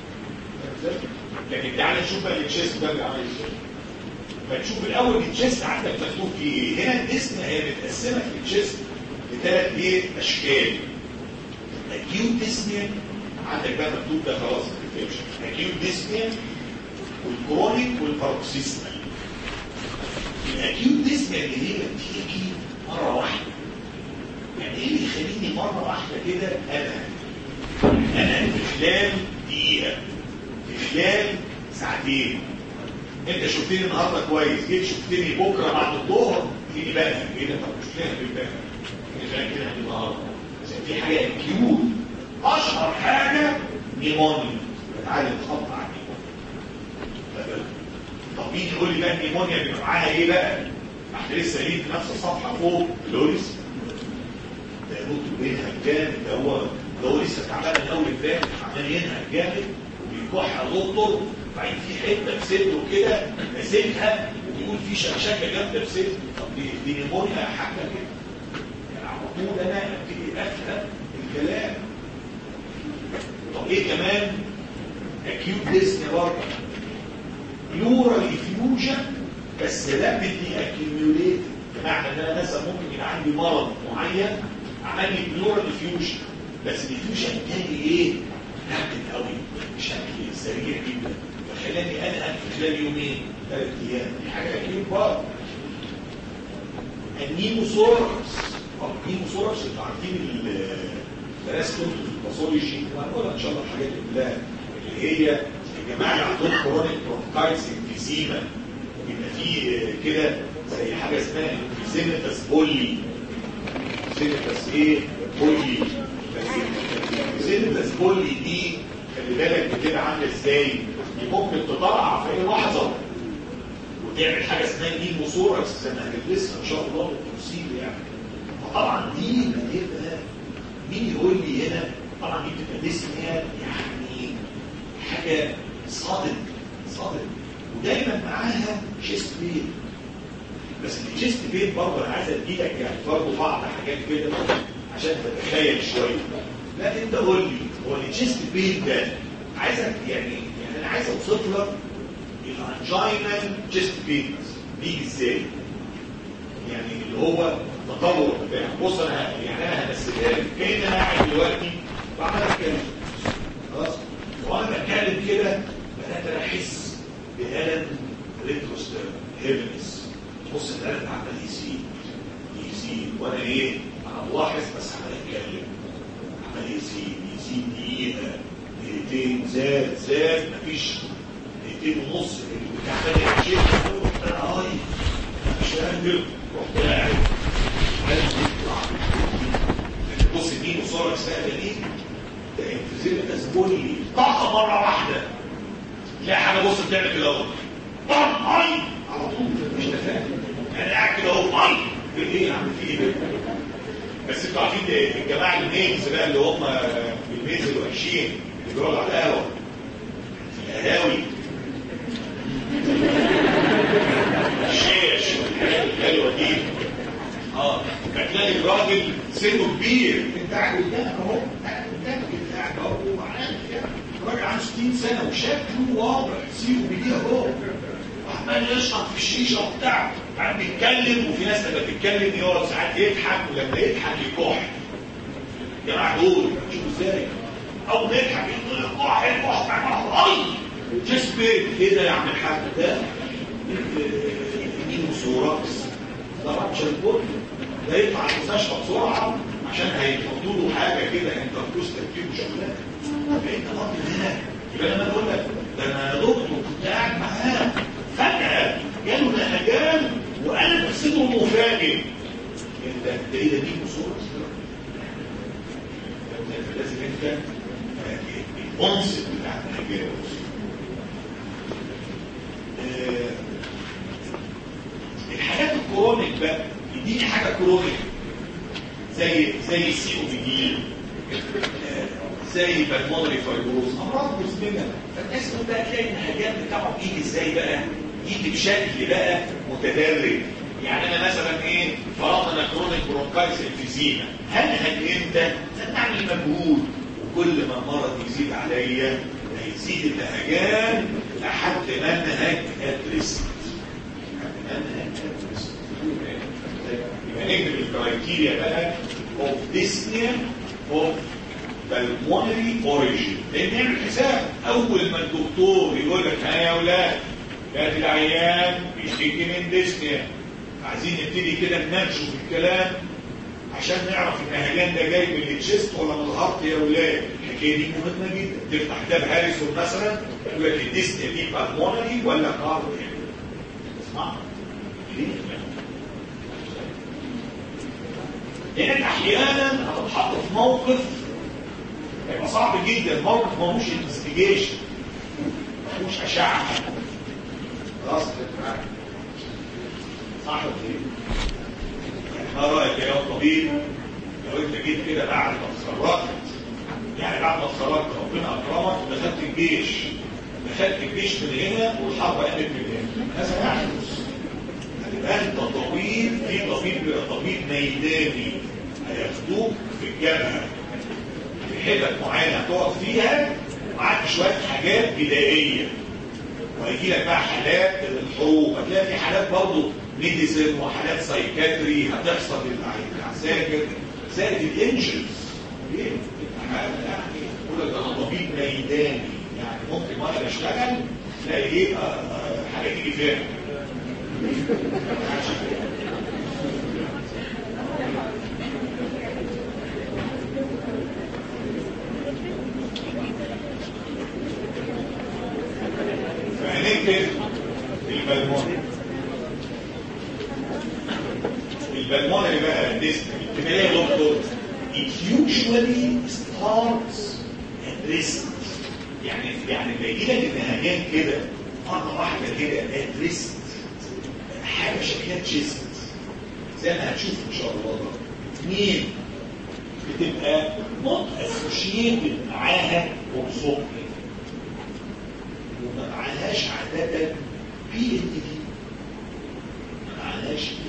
لكن تعالى نشوف بقى التشيست ده اللي عامل ازاي فتشوف الاول التشيست عندك مكتوب فيه ايه هنا الاسم هي متقسمه في التشيست لثلاث ايه اشكال اكيوت ديسنيا عندك بقى مكتوب ده خلاص ما تكتبش اكيوت ديسنيا والكرونيك والباروكسيسمال الاكيوت ديسنيا اللي هي بتيجي مره واحده يعني ايه اللي يخليني مره واحده كده انا انا في خلال دقيقه في خلال ساعتين انت شفتني النهارده كويس جيت شفتني بكره بعد الظهر تيجي بقى ايه ده طب مش ليه بالبقى كده كده النهارده عشان في حاجه اكيوت اشهر حاجه نيمونيا تعالى نتخطى على النيمونيا طب مين يقول لي بقى النيمونيا بيبقى معاها ايه بقى؟ احنا لسه قايلين في نفس الصفحه فوق لوريس ده يموت بينهج جامد ده هو ده هو لسه تعبان من اول امبارح عمال ينهج جامد وبيكح يا دكتور بعدين في حته في صدره كده ماسكها وبيقول في شكشكه جامده في صدره طب دي دي نيمونيا حاجه كده يعني على طول انا ابتدي افهم الكلام كمان اكيوت ديسني برضه بلورال افيوجن بس رابيدلي اكيوميوليت بمعنى ان انا مثلا ممكن يبقى عندي مرض معين عمل لي بلورال افيوجن بس الافيوجن تاني ايه؟ رابد قوي بشكل سريع جدا فخلاني انا في خلال يومين ثلاث ايام دي حاجه اكيد برضه النيموسوركس النيموسوركس انتوا عارفين درست انتوا في الباثولوجي وهنقولها ان شاء الله الحاجات دي كلها اللي هي الجماعه اللي عندهم كرونيك برونكايتس انفيزيما بيبقى فيه كده زي حاجه اسمها انفيزيمتس بولي انفيزيمتس ايه؟ بولي انفيزيمتس بولي دي خلي بالك بتبقى عامله ازاي؟ دي ممكن تطلع في اي لحظه وتعمل حاجه اسمها نيموسوركس زي ما هندرسها ان شاء الله بالتفصيل يعني فطبعا دي بتبقى مين يقول لي هنا طبعا دي بتبقى ديسنيا يعني حاجه صادم صادم ودايما معاها شيست بين بس الشيست بين برضه انا عايز اديلك يعني برضه بعض حاجات كده عشان تتخيل شويه لا انت قول لي هو الشيست بين ده عايزك يعني يعني انا عايز اوصف لك الانجينال شيست بين بيجي ازاي يعني اللي هو التطور بتاعه بص انا يعني انا همثلها لك كان انا قاعد دلوقتي وعمال اتكلم خلاص وانا بتكلم كده بدات احس بألم ريتروستر هيفنس بص الألم عمال يزيد يزيد وانا ايه انا ملاحظ بس عمال اتكلم عمال يزيد يزيد دقيقه دقيقتين زاد زاد مفيش دقيقتين ونص عمال يشيل انا اي مش قادر رحت قاعد بص مين وصورك سهله دي ده انفزيم تسبولي طاقه مره واحده لا حاجه بص بتعمل كده اهو طم اي على طول مش فاهم انا قاعد كده اهو اي ايه عامل في ايه بس انتوا عارفين الجماعه الميمز بقى اللي هم الميمز الوحشين اللي بيقعدوا على القهوه في القهاوي الشاش والحاجات الحلوه دي اه هتلاقي الراجل سنه كبير انت قاعد قدامك اهو قاعد قدامك انت قاعد اهو وعارف يعني الراجل عنده 60 سنه وشكله واضح سيبه بيديه اهو عمال يشرب في الشيشه وبتاع قاعد بيتكلم وفي ناس لما بتتكلم يقعد ساعات يضحك ولما يضحك يكح يا جماعه دول شوفوا ازاي او نضحك يقول الكح الكح اي جسم ايه ده يا عم الحاج ده مين وسوراكس طبعا مش هنقول ده يطلع المستشفى بسرعه عشان هيحطوا له حاجه كده انتركوز تركيب وشغلات انت راجل هنا يبقى لما اقول لك ده انا يا دكتور كنت قاعد معاه فجاه جاله نهجان وانا بصيته مفاجئ انت ده ايه ده دي وسوراكس لازم انت الانصت بتاع النهجان الحاجات الكرونيك بقى يديني حاجه كرونيك زي زي السي او بي دي زي بالمونري فايبروز امراض مزمنه فالناس بقى تلاقي الحاجات بتاعهم يجي ازاي بقى يجي بشكل بقى متدرج يعني انا مثلا ايه فرضنا انا كرونيك برونكايتس انفيزيما هل هل انت نعمل مجهود وكل ما المرض يزيد عليا هيزيد اللهجان لحد ما انهج ادرس يبقى نكتب الكرايتيريا بقى اوف ديسنيا اوف بالمونري اوريجين لان نعمل حساب اول ما الدكتور يقول لك ها يا اولاد كانت العيان بيشتكي من ديسنيا عايزين نبتدي كده نناقشه في الكلام عشان نعرف النهجان ده جاي من التشيست ولا من الهارت يا اولاد الحكايه دي مهمه جدا تفتح كتاب هاريسون مثلا يقول لك الديسنيا دي بالمونري ولا كاردياك اسمع لانك احيانا هتتحط في موقف هيبقى صعب جدا موقف ملوش انفستيجيشن ملوش اشعه خلاص صح ولا ايه؟ يعني ما رايك يا طبيب لو انت جيت كده بعد ما اتخرجت يعني بعد ما اتخرجت ربنا اكرمك ودخلت الجيش دخلت الجيش من هنا والحرب قامت من هنا هذا يعني هتبقى انت طبيب في طبيب بيبقى طبيب ميداني هياخدوك في الجبهه في حتت معينه هتقعد فيها معاك شويه حاجات بدائيه وهيجي لك بقى حالات الحروب هتلاقي في حالات برضه ميديسن وحالات سايكاتري هتحصل للعساكر زائد الانجلز ليه؟ يعني يقول لك انا طبيب ميداني يعني ممكن وانا بشتغل تلاقي ايه حاجه تيجي فيها فهنكتب البلمون البلمون اللي بقى الديسك كده يا دكتور it usually starts at rest يعني يعني بيجي لك النهايات كده مرة واحدة كده at rest حاجة شكلها تشيست زي ما هتشوف ان شاء الله اثنين بتبقى not associated معاها وبصوت وما معهاش عادة بي ان دي ما معهاش بي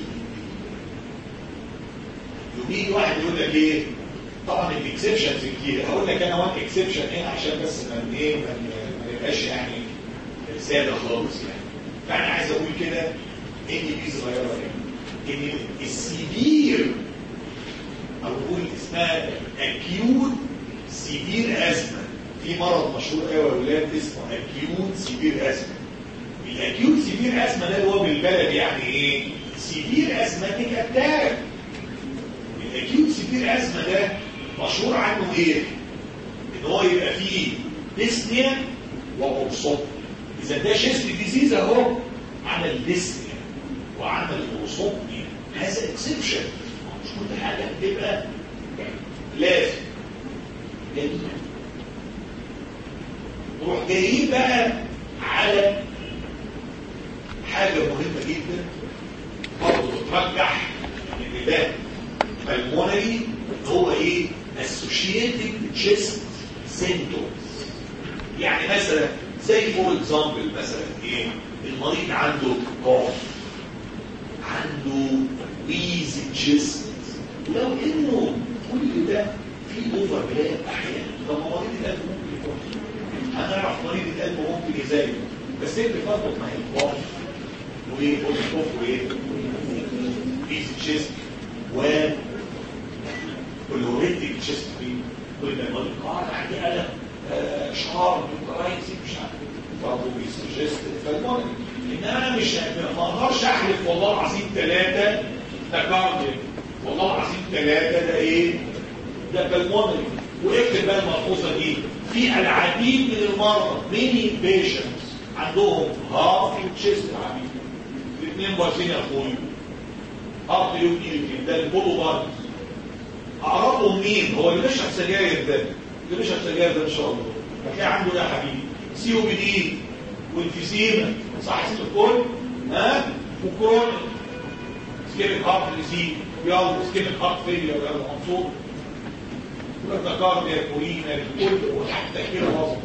يجي واحد يقول لك ايه طبعا الاكسبشنز كتير هقول لك انا وان اكسبشن هنا عشان بس ما ايه ما نبقاش يعني ساده خالص يعني فانا عايز اقول كده ان دي صغيره كده ان السيفير او نقول اسمها اكيوت سيفير ازمه في مرض مشهور قوي يا اولاد اسمه اكيوت سيفير ازمه الاكيوت سيفير ازمه ده اللي هو بالبلد يعني ايه سيفير ازماتيك اتاك الاكيوت سيفير ازمه ده مشهور عنه ايه ان هو يبقى فيه ديسنيا وأوبسوب اذا ده شيست ديزيز اهو عمل ديسنيا وعمل أوبسوبنيا هذا اكسبشن مش كل حاجه بتبقى لازم جميل نروح جايين بقى على حاجه مهمه جدا برضه ترجح ان ده pulmonary هو ايه associated chest symptoms يعني مثلا زي فور اكزامبل مثلا ايه المريض عنده كوف عنده ويز تشيست ولو انه كل ده في اوفر بلاد احيانا طب ما مريض القلب ممكن يكون هنعرف مريض القلب ممكن يزايد بس انت تربط مع الكوف وايه والكوف وايه ويز تشيست و والهوريتك تشيست فيه كل ما المريض قاعد عندي قلق شعار كرايسي مش عارف برضه بيسجست فالمهم ان انا مش ما اقدرش احلف والله العظيم ثلاثه ده كارديو والله العظيم ثلاثه ده ايه؟ ده بالمونري واكتب بقى الملحوظه دي في العديد من المرضى ميني بيشنتس عندهم هارت تشيست عميق الاثنين بايظين يا اخويا هارت يمكن ده البولو بارد اعرفهم مين هو اللي بيشرب سجاير ده اللي بيشرب سجاير ده ان شاء الله هتلاقي عنده ده يا حبيبي سي او بي دي والفيزيما صح اسم الكل ها وكرون سكيميك هارت ديزيز يلا سكيميك هارت فيلير يلا منصور والتكارديا كورينا الكل وتحت كده وسط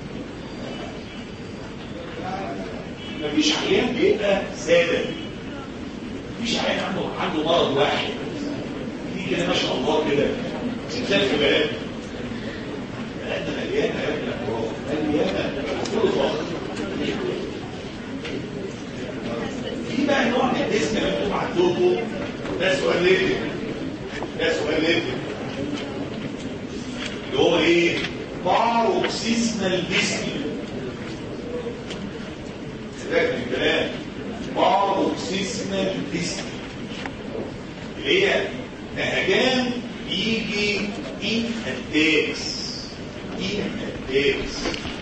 مفيش عيان بيبقى ساده مفيش عيان عنده عنده مرض واحد دي كده ما شاء الله كده زلزال في بلد بلدنا مليانه يا ابني امراض مليانه كل فخر في بقى نوع من الاسم مكتوب عندكم ده سؤال ليه ده سؤال ليه اللي هو ايه باروكسيسمال ديسني سيبك من الكلام باروكسيسمال ديسني اللي هي نهجان يجي ان اتاكس ان اتاكس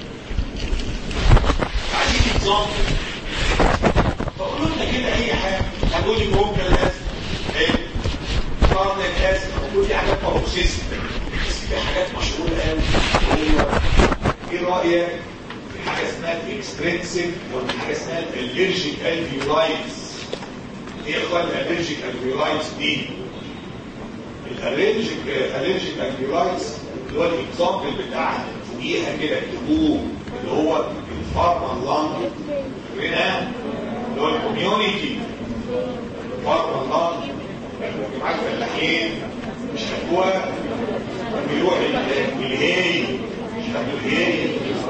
عايزين نظام فقولوا لنا كده اي حاجه هتقولي ممكن لازم ايه قرن لازم هتقول لي حاجات باروكسيسمال بس في حاجات مشهوره قوي هو ايه رايك في حاجه اسمها الاكسترنسيك وفي حاجه اسمها الالرجيك الفيولايتس ايه يا اخوان الالرجيك الفيولايتس دي الالرجيك الالرجيك الفيولايتس اللي هو الاكزامبل بتاعها فوقيها كده اكتبوه اللي هو الفارما لانج هنا اللي هو الكوميونيتي الفارما لانج جماعه الفلاحين مش هتوها بيروح الهاي مش هتوها الهاي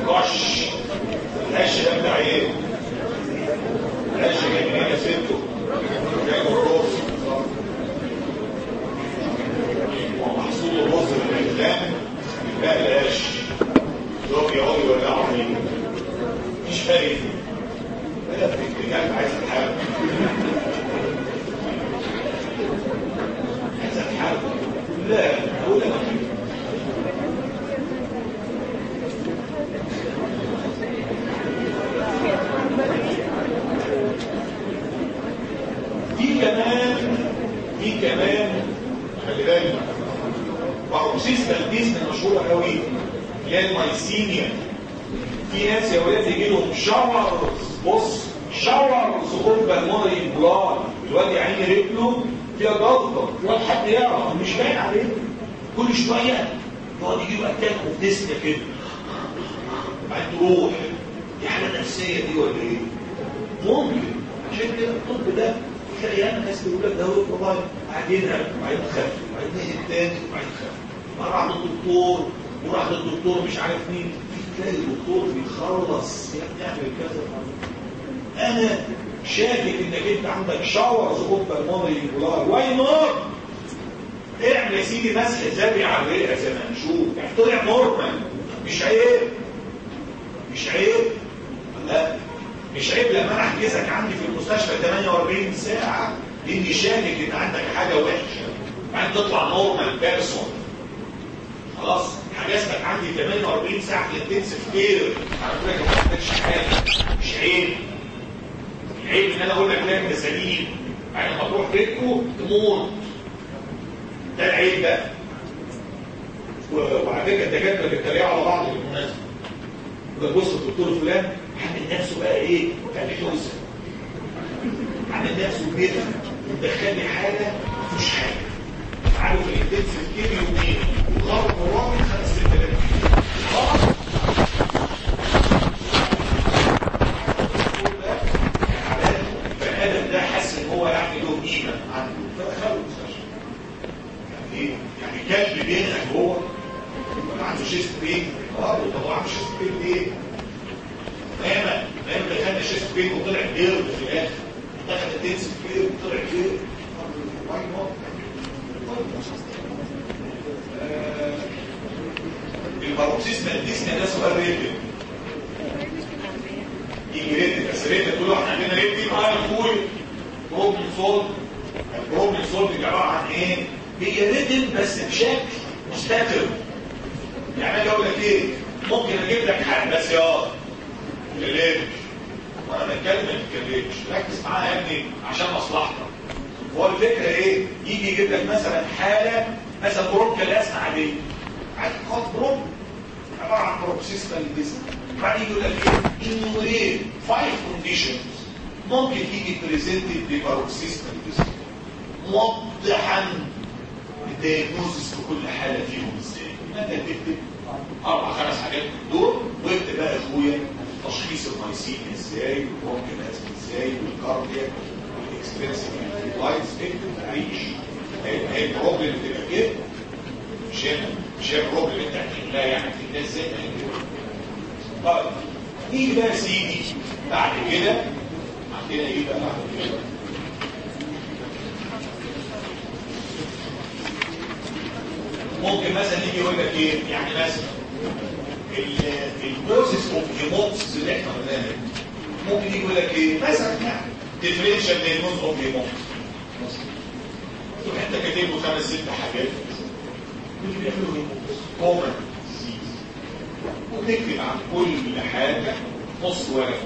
رش الهش ده بتاع ايه؟ الهش جاي منين يا ستو؟ جاي من الرز ومحصول الرز من الإعلام يبقى الهش دول يقعدوا يولعوا فيه مفيش فايدة بدأ في الاتجاه عايز الحال عايز الحال لا أقول أنا في كمان في كمان خلي بالك باروكسيستال ديزني مشهوره قوي اللي هي المايسينيا في ناس يا ولاد يجي لهم شاورز بص شاورز اوف بالمونري بلاد الواد يا عيني رجله فيها جلطه الواد حد يعرف مش باين عليه كل شويه يقعد يجي له اتاك اوف ديسنيا كده بعدين تروح دي حاله نفسيه دي ولا ايه؟ ممكن عشان كده الطب ده تلاقي ايام ناس بيقول لك ده هو والله قاعدين وبعدين خف وبعدين نهي التاني وبعدين خف مره راح للدكتور وراح للدكتور مش عارف مين تلاقي الدكتور بيخلص يعمل كذا انا شاكك انك انت عندك شاور زقوط بالمونري بولار واي نور اعمل يا سيدي مسح ذري على الرئه زي ما هنشوف يعني طلع نورمال مش عيب مش عيب لا مش عيب لما انا احجزك عندي في المستشفى 48 ساعه لاني شاكك ان عندك حاجه وحشه بعدين تطلع نورمال بيرسون خلاص حجزتك عندي 48 ساعه في الانتنسيف كير على فكره ما عندكش حاجه مش عيب عيب ان انا اقول لك لا انت سليم بعدين لما تروح بيتكو تموت ده العيب ده وعلى فكره الدكاتره بيتريقوا على بعض بالمناسبه يقول لك بص الدكتور فلان عامل نفسه بقى ايه كالحوسه عامل نفسه كده مدخلني حاجه مفيش حاجه عارف الانتنسيف كير يومين وخرج مرامي خمس ست دقايق خلاص البني ادم ده حس ان هو يعني له قيمه عنده فدخله المستشفى يعني ايه؟ يعني كلب بينك هو ما عنده شيست بين اه طب هو عنده شيست بين ليه؟ دايما دايما دخلنا شيست بين وطلع بيرد في الاخر دخل التنس بيرد وطلع بيرد واي نوت الباروكسيزمال ديسنيا ده سؤال ريتم يجي ريتم بس ريتم تقول له احنا عندنا ريتم اه يا اخوي بروبلم سولف البروبلم سولف عباره عن ايه؟ هي ريتم بس بشكل مستتر يعني اجي اقول لك ايه؟ ممكن اجيب لك حد بس يا تتكلمش وانا بتكلم ما تتكلمش ركز معايا يا ابني عشان مصلحتك هو الفكره ايه؟ يجي يجيب لك مثلا حاله مثلا بروب كلاسنا عاديه عادي خالص بروب عباره عن بروبسيستال ديزن بعدين يقول لك ايه؟ انيوريت فايف كونديشنز ممكن يجي بريزنتد بباروكسيستال ديزن موضحا الدياجنوزس في كل حاله فيهم ازاي انت تكتب اربع خمس حاجات من دول واكتب بقى يا اخويا تشخيص المايسين ازاي والبرونكيال ازمه ازاي والكاردياك والاكسبنسيف لايتس اكتب عيش هي البروبلم تبقى كده مش هي مش هي البروبلم انت هتحلها يعني تحلها ازاي ما هي كده طيب نيجي بقى يا سيدي بعد كده عندنا ايه بقى بعد كده ممكن مثلا يجي يقول لك ايه يعني مثلا البروسيس اوف هيموتس اللي احنا قلناها ممكن يجي يقول لك ايه مثلا يعني ديفرنشال دايجنوز اوف هيموتس تروح انت كاتب له خمس ست حاجات اللي بيعملوا هيموتس كومن وتكتب عن كل حاجه نص ورقه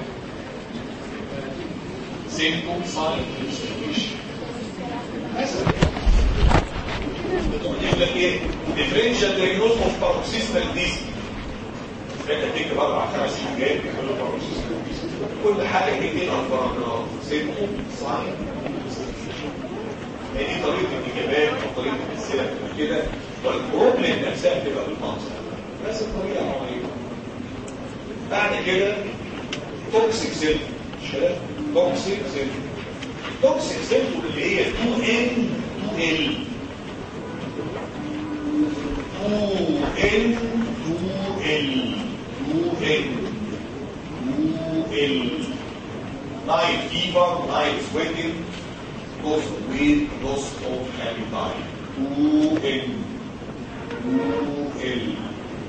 سيمبتوم ساين انفستيجيشن مثلا يقول لك ايه ديفرنشال دايجنوز اوف باروكسيستال ديزني انت تكتب اربع خمس حاجات بيعملوا باروكسيستال ديزني كل حاجه كده باراجراف سيمبتوم ساين هي دي طريقه الاجابات او طريقه الاسئله بتبقى كده والبروبلم نفسها بتبقى بالمنظر بس الطريقه معينه بعد كده توكسيك سيل مش كده توكسيك سيل توكسيك سيل اللي هي 2 ان 2 ال 2 ال 2 ال 2 ان ال night fever night sweating loss of weight loss of appetite 2 n 2 l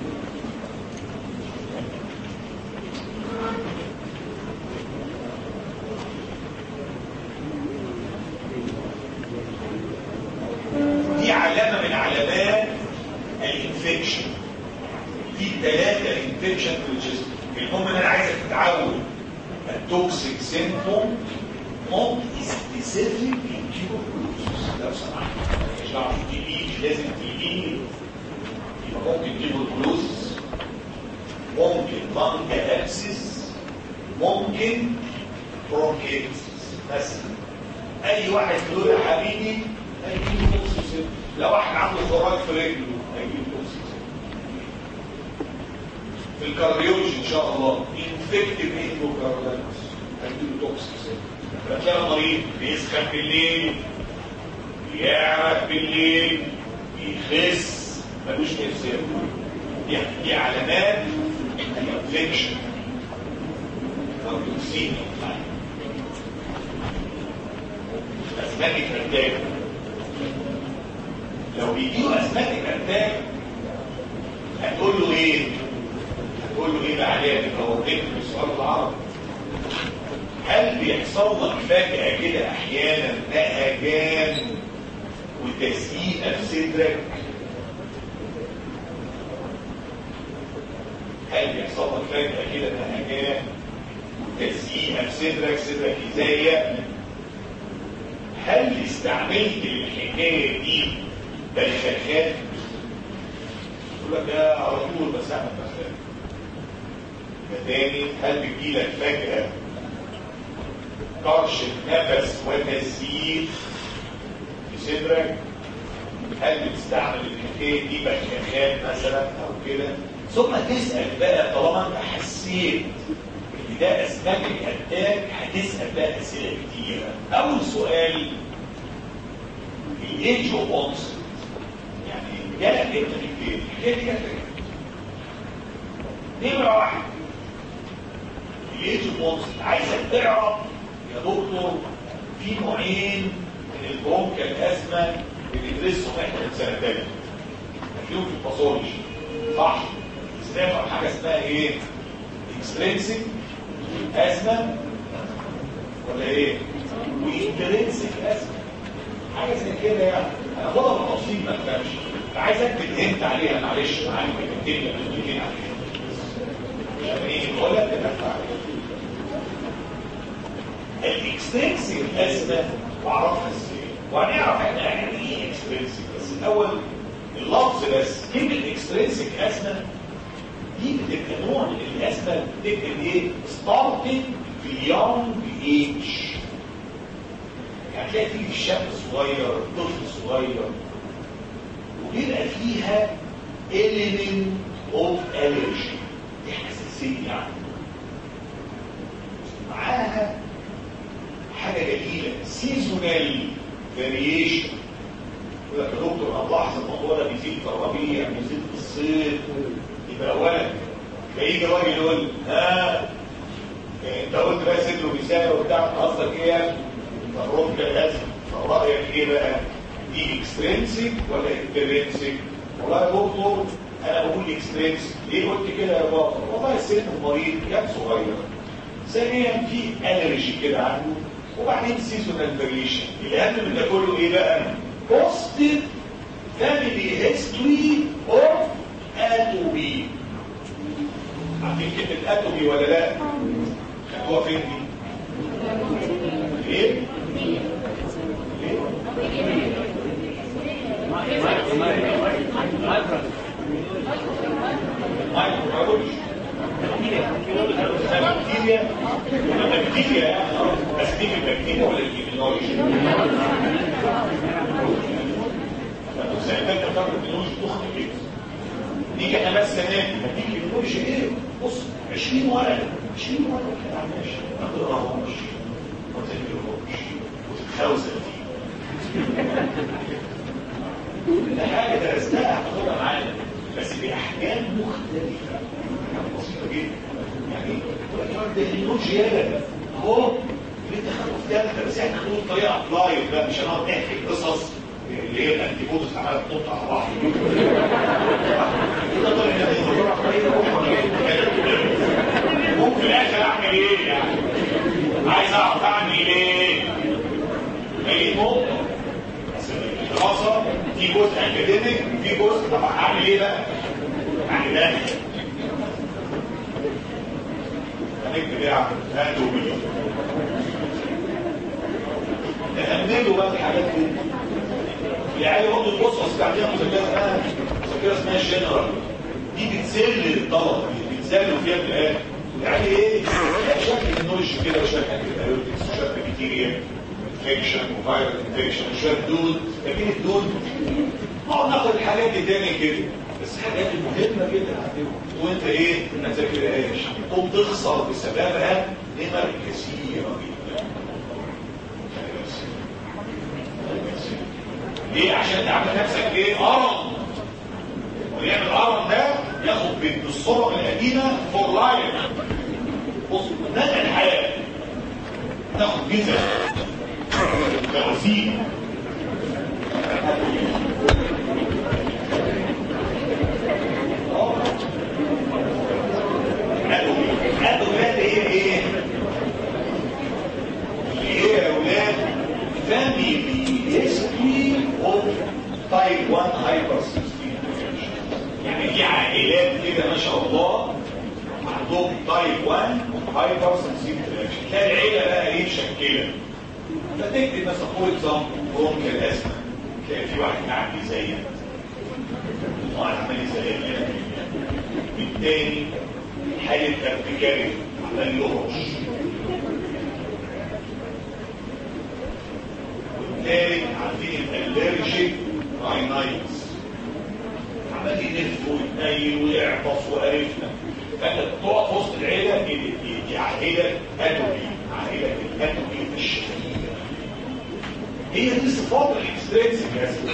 دي علامة من علامات الانفكشن في ثلاثة انفكشن في الجسم المهم ان انا عايزك تتعود التوكسيك سيمتوم نوت سبيسيفيك تيوبركلوزس لو سمحت مش دعوه دي ايه لازم تيجي يبقى ممكن تيوبركلوزس ممكن لانج ابسس ممكن برونكيتس مثلا اي واحد يقول يا حبيبي هيجيله توكسيك لو واحد عنده خراج في رجله هيجيله توكسيك في الكارديولوجي ان شاء الله انفكتيف اندوكاردايتس هيجيله توكسيك فتلاقي مريض بيسخن بالليل بيعرق بالليل بيخس ملوش نفس دي, دي علامات الانفكشن او توكسين اسماك اتاك لو بيجيله اسماك اتاك هتقول له ايه هتقول له ايه بقى عليها هو ذكر السؤال العربي هل بيحصل لك فجأة كده احيانا نهجان وتسيئة في صدرك هل بيحصل لك فجأة كده نهجان وتسيئة في صدرك صدرك يزيق هل استعملت الحكاية دي بخاخات يقول لك ده على طول بستعمل بخاخات فتاني هل بيجيلك فجأة طرش النفس وتسييل في صدرك هل بتستعمل الحكايه دي بخاخات مثلا او كده ثم تسال بقى طالما انت حسيت ان ده اسباب الاتاك هتسال بقى اسئله كتيره اول سؤال الايدج اوف اونست يعني جالك امتى الحكايه دي؟ الحكايه دي جالك نمره واحد الايدج اوف اونست عايزك تعرف يا دكتور في نوعين من البرونكيال ازمه بندرسهم احنا من سنه ثانيه هتلاقيهم في الباثولوجي صح سمعتوا عن حاجه اسمها ايه اكسترينسيك ازمه ولا ايه وانترنسيك ازمه حاجه زي كده يعني انا خدها بالتفصيل ما تفهمش عايز اكتب هنت عليها معلش معاك كلمتين كلمتين عليها عشان ايه بقول لك تفهم عليها الاكسترنسيك ازمه واعرفها ازاي وهنعرف احنا يعني ايه اكسترنسيك بس الاول اللفظ بس كلمه اكسترنسيك ازمه دي بتبقى نوع من الازمه بتبقى ايه ستارتنج في يونج ايج هتلاقي فيه الشاب صغير طفل صغير وبيبقى فيها element of allergy دي حساسيه يعني معاها حاجة جميلة سيزونال فاريشن يقول لك يا دكتور انا بلاحظ الموضوع ده بيزيد في الربيع بيزيد في الصيف يبقى ولد فيجي راجل يقول ها انت قلت بقى صدره بيساوي وبتاع قصدك ايه؟ فالروح ده لازم رايك ايه بقى؟ دي اكسترينسيك ولا انترنسيك؟ والله يا دكتور انا بقول اكسترينسيك ليه قلت كده يا بابا؟ والله السن المريض كان صغير ثانيا في الرجي كده عنده وبعدين سيزونال فاريشن الاهم من ده كله ايه بقى بوزيتيف فاميلي هيستوري اوف اتوبي عارفين كلمه اتوبي ولا لا هو فين دي ايه مايكرو بكتيريا بكتيريا بس دي البكتيريا ولا الكيميولوجي سألتك تفكر الكيميولوجي تخطي كده نيجي احنا بس سنة دي الكيميولوجي ايه بص 20 ورقة 20 ورقة كده ماشي ما تقراهمش ما تذاكرهمش وتتخوزن كل حاجة درستها هتاخدها معانا بس بأحجام مختلفة حاجة بسيطة جدا يعني ده النوج يالا اهو اللي انت خدته في ثالثه بس احنا هنقول طريقه لايف بقى مش هنقعد نحكي القصص اللي هي الانتي بودز عماله تنط على بعض كده طلع ممكن في الاخر اعمل ايه يعني عايز اعرف اعمل ايه اي نقطه الدراسه في جزء اكاديميك في جزء طب اعمل ايه بقى؟ يعني ده هنكتب ايه يا عم؟ هاتوا بيه نهمله بقى الحاجات دي العيال يقعدوا يبصوا اصل عندنا مذاكره اسمها مذاكره اسمها الجنرال دي بتسل للطلبه بيتسلوا فيها في الاخر يعني ايه؟ شكل النولج كده وشويه انتيبيوتكس وشويه بكتيريا انفكشن وفيروس انفكشن وشويه دود لكن الدود نقعد ناخد الحاجات دي تاني كده بس حاجات مهمه جدا وانت ايه ما تذاكرهاش تقوم تخسر بسببها نمر كثيره جدا ليه عشان تعمل نفسك ايه ارم ويعمل الارم ده ياخد بالصوره القديمه فور لايف بص مدى الحياه تاخد فيزا كوسيله الأدوية هي ايه؟ هي يا أولاد family history of type 1 hypersensitivity يعني في عائلات كده ما شاء الله عندهم تايب 1 hypersensitivity تلاقي العيلة بقى ايه مشكلة فتكتب مثلا فور اكزامبل برونكيال اسما تلاقي في واحد معدي زيك واحد عمال يزيك التاني حالة ارتكاري عمال يهرش والتالت عارفين الالرجيك راينايتس عمال يلف ويتنيل ويعطس وقرفنا فانت تقعد في وسط العيله دي, دي, دي عائله اتوبي عائله الاتوبي الشهيره هي دي صفات الاكسترينسيك اسما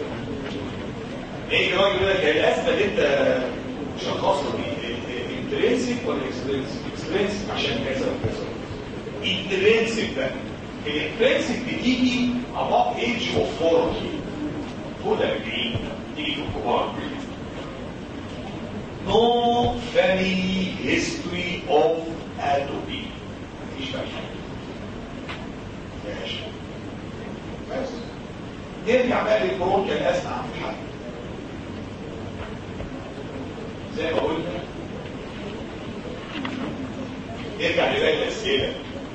ايه الراجل يقول لك هي الاسما دي انت شخصها دي انترنسيك ولا اكسترنسيك اكسترنسيك عشان كذا وكذا انترنسيك بقى الانترنسيك بتيجي above age of 40 فوق 40 تيجي في الكبار no family history of atopy مفيش بقى حاجه ماشي بس نرجع بقى للبرونكيال اسمع عن الحل زي ما قلنا نرجع لباقي الاسئله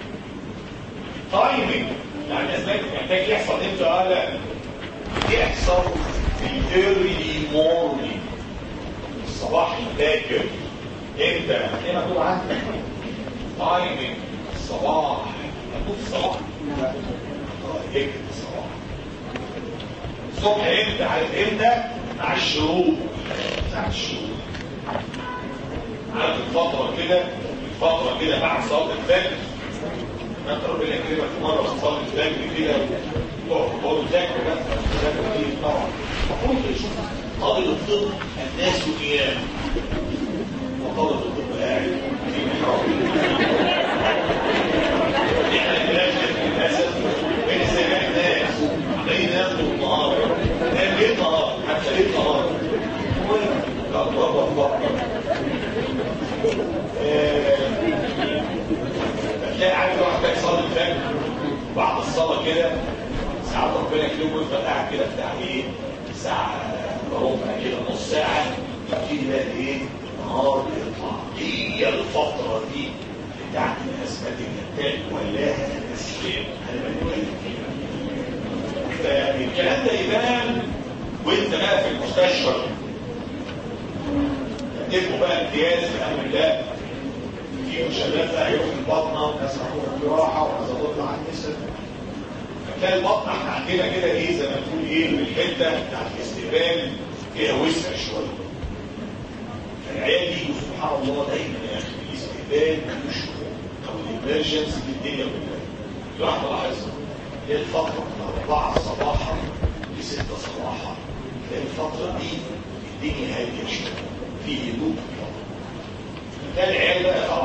تايمنج يعني الاسباب محتاج يحصل امتى اه لا يحصل في ايرلي مورنينج الصباح الباكر امتى هنا مكتوب عندك تايمنج الصباح مكتوب الصباح لا اكتب الصباح الصبح امتى عارف امتى مع الشروق مع الشروق عارف الفتره كده فترة كده بعد صلاة الفجر انت ربنا يكرمك في مرة بعد صلاة الفجر كده تقعد تذاكر بس تذاكر كتير طبعا المفروض تشوف طالب الطب الناس قيام وطالب الطب قاعد في محراب احنا بلاش للاسف بين السماء ناس عمالين ياخدوا النهار نام ليل نهار حتى ليل نهار لا بابا بابا هتلاقي عارف واحد بقى يصلي الفجر بعد الصلاه كده ساعات ربنا يكرمه ويفضل قاعد كده بتاع ايه ساعه ربع كده نص ساعه يبتدي بقى ايه النهار يطلع هي الفتره دي بتاعت الازمات النتائج ولاها الاسلام انا بتكلم فيها فالكلام ده يبان وانت بقى في المستشفى تكتبوا بقى امتياز في امر الله في شباب بقى يروح البطنه وناس راحوا الجراحه وناس هتطلع على النساء فتلاقي البطنه احنا عندنا كده ايه زي ما تقول ايه الحته بتاعت الاستقبال فيها وسع شويه فالعيال دي سبحان الله دايما يا اخي الاستقبال ملوش او الامرجنس في الدنيا كلها الواحد لاحظها هي الفتره من 4 صباحا ل 6 صباحا هي الفتره دي الدنيا هاديه شويه في هدوء ده العيال بقى طبعا في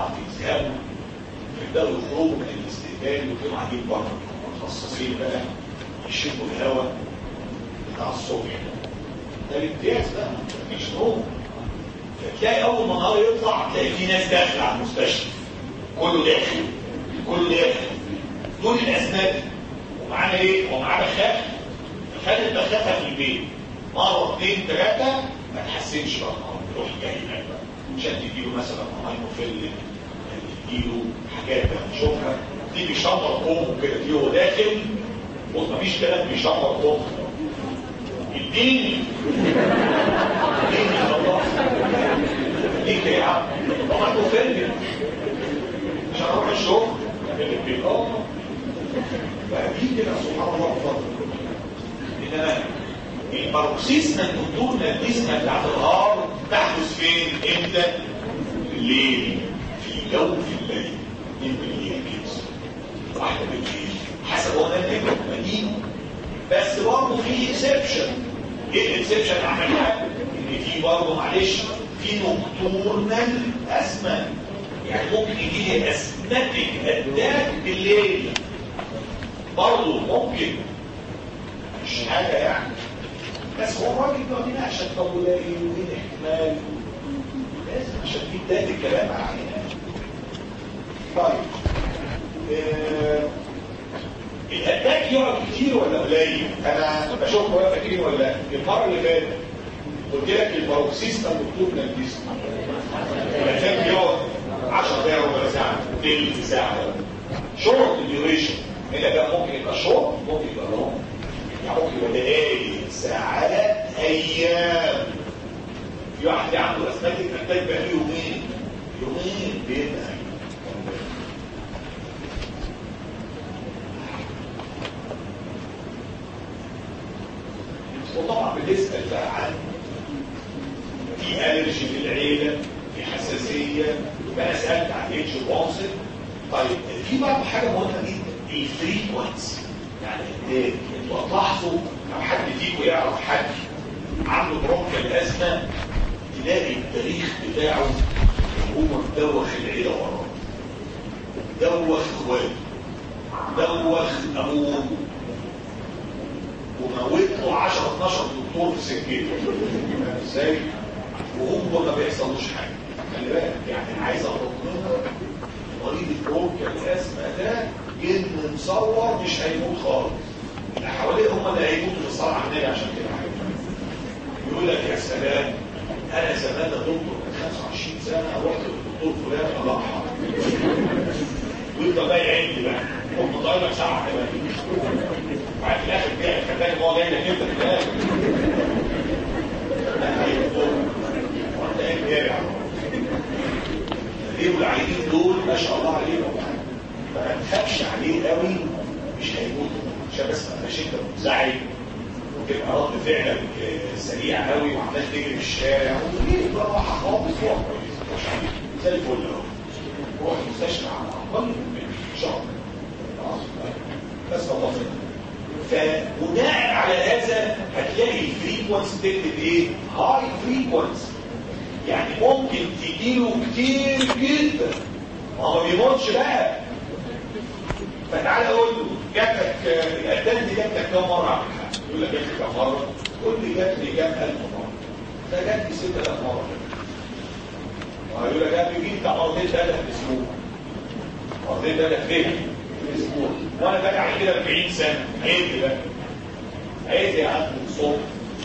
يزهقوا يبداوا يخرجوا من الاستقبال ويكونوا قاعدين بره متخصصين بقى يشموا الهواء بتاع الصبح ده الامتياز ده مفيش نوم فتلاقي اول ما النهار يطلع تلاقي في ناس داخله على المستشفى كله داخل كله داخل دول الاسباب ومعانا ايه؟ ومعانا بخاخ خد البخاخه في البيت مره اثنين ثلاثه ما تحسنش بقى يروح جاي هناك بقى عشان تديله مثلا ماينوفيل تديله حاجات نشوفها دي بيشمر امه كده تلاقيه هو داخل بص مفيش كلام بيشمر امه اديني اديني الله ليك يا عم طبعا مفيد عشان اروح الشغل اه فدي كده سبحان الله بفضل انما الباروكسيزما الدكتور الجسم بتاعت الغار تحدث فين امتى في الليل في جو في الليل من بالليل كده واحده بالليل حسب هو ده النجم بس برضه في اكسبشن ايه الاكسبشن عمل حاجه ان في برضه معلش في نكتورنال اسمى يعني ممكن يجي لي اسمتك اتاك بالليل برضه ممكن مش حاجه يعني بس هو الراجل ده هنا عشان طولائي وين احتمال لازم عشان في بدايه الكلام علينا طيب آه الاتاك يقعد كتير ولا قليل انا بشوف ولا فاكرين ولا المره اللي فاتت قلت لك الباروكسيستا مكتوب من الجسم الاتاك يقعد 10 دقايق ربع ساعه تلت ساعه شورت ديوريشن هنا ده ممكن يبقى شورت ممكن يبقى لونج يعني ممكن يبقى دقايق ساعات ايام في واحد عنده اسماتيك محتاج بقى له يومين يومين بيبقى وطبعا بتسال بقى عن في الرجي في العيله في حساسيه فانا سالت عن اتش وانسل طيب في برضه حاجه مهمه جدا الفريكونسي يعني انتوا تلاحظوا لو حد فيكم يعرف حد عنده برونكيال ازمه تلاقي التاريخ بتاعه هو مدوخ العيله وراه دوخ اخواته دوخ ابوه وموت له 10 12 دكتور في سكته ازاي وهو ما بيحصلوش حاجه خلي بالك يعني عايز اطمنك مريض البرونكيال الازمه ده جن مصور مش هيموت خالص اللي حواليه هم اللي هيموتوا في الصلاه على النبي عشان كده يقول لك يا سلام انا زمان يا دكتور من 25 سنه رحت للدكتور فلان الله يرحمه ويفضل بقى يعد بقى هم طاير لك ساعه كمان وبعد في الاخر كده خداني هو جاي لك انت في الاخر وانت ايه جارع ليه العيانين دول ما شاء الله عليهم ما تخافش عليه قوي مش هيموت عشان بس ما تبقاش انت منزعج وتبقى رد فعلك سريع قوي وعمال تجري في الشارع وليه براحه خالص هو كويس زي الفل اهو روح المستشفى على اقل من شهر بس الله فبناء على هذا هتلاقي الفريكونس تكتب ايه؟ هاي فريكونس يعني ممكن تجيله كتير جدا ما هو ما بيموتش بقى فتعالى قول له جاتك الأدان دي جاتك كم مرة على الحق يقول لك جاتك كم مرة قول لي جات لي كام ألف مرة ده جات لي 6000 مرة وهيقول لك ده بيجي بتاع مرتين ثلاثة في الأسبوع مرتين ثلاثة فين؟ في الأسبوع وأنا بقى على كده 40 سنة عيد بقى عيد يا عم الصوت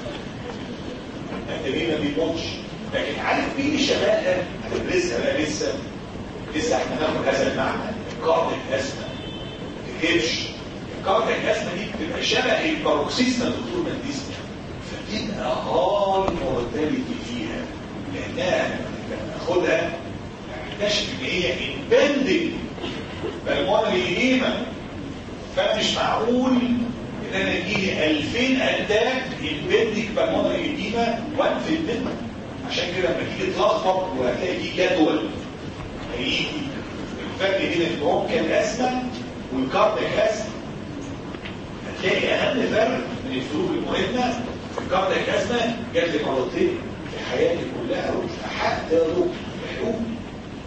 انت ليه ما بيموتش لكن عارف مين الشباب هتدرسها بقى لسه لسه احنا ناخد هذا المعنى الكارديك اسما تكتبش الكارديك اسما دي بتبقى شبه الباروكسيزما دكتور منديسما فبتبقى هاي مورتاليتي فيها لانها لما ناخدها نكتشف ان هي امبندنج بالمونري ايديما فمش معقول ان انا يجيلي 2000 اتاك امبندنج بالمونري ايديما وانفل منها عشان كده لما تيجي تلخبط وهتلاقي في جدول هيجي الفرق بين البرونكيال اسما والكارديك اسما هتلاقي اهم فرق من الفروق المهمه في الكارديك اسما جات لي مرتين في حياتي كلها حتى لو حلول انما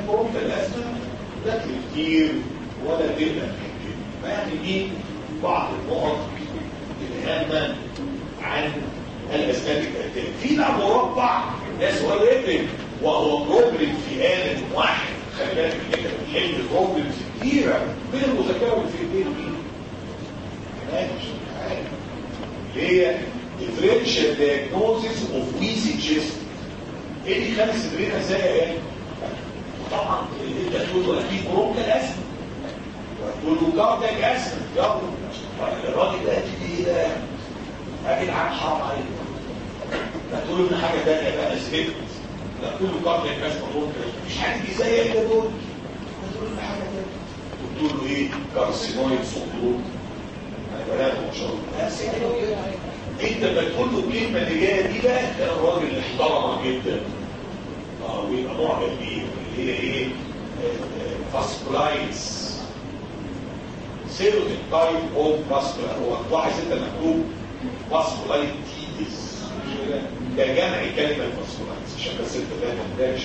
برونكا الازمه لا كتير ولا تقلق فيعني دي بعض النقط الهامه عن الاسباب التأثير في بقى مربع ده سؤال يفرق وهو بروبلم في آلة واحد خلي بالك ان انت بتحل بروبلمز كتيرة من المذاكرة والفيدين دي ماشي عارف اللي هي differential diagnosis of wheezy chest ايه دي خمس صدرين ازاي يعني طبعا اللي انت تقول له اكيد برونكال اسم وتقول له كاردياك اسم يلا الراجل ده تيجي ايه ده اجي العب حرام عليك لا تقول له حاجه ثانيه بقى زهقت لا تقول له كاردياك اسم مش هتيجي زي كده دول تقول له حاجه ثانيه وتقول له ايه كارسينويد صدور بلاغه ان شاء الله بس يعني انت بتقول له الكلمه اللي جايه دي بقى كان الراجل اللي احترمه جدا اه ويبقى معجب بيه اللي هي ايه فاسكولايتس سيروتيك تايب اوف فاسكولار هو لاحظ انت مكتوب فاسكولايتيز ده جمع كلمه فاسكولايتس عشان بس انت فاهم ده مش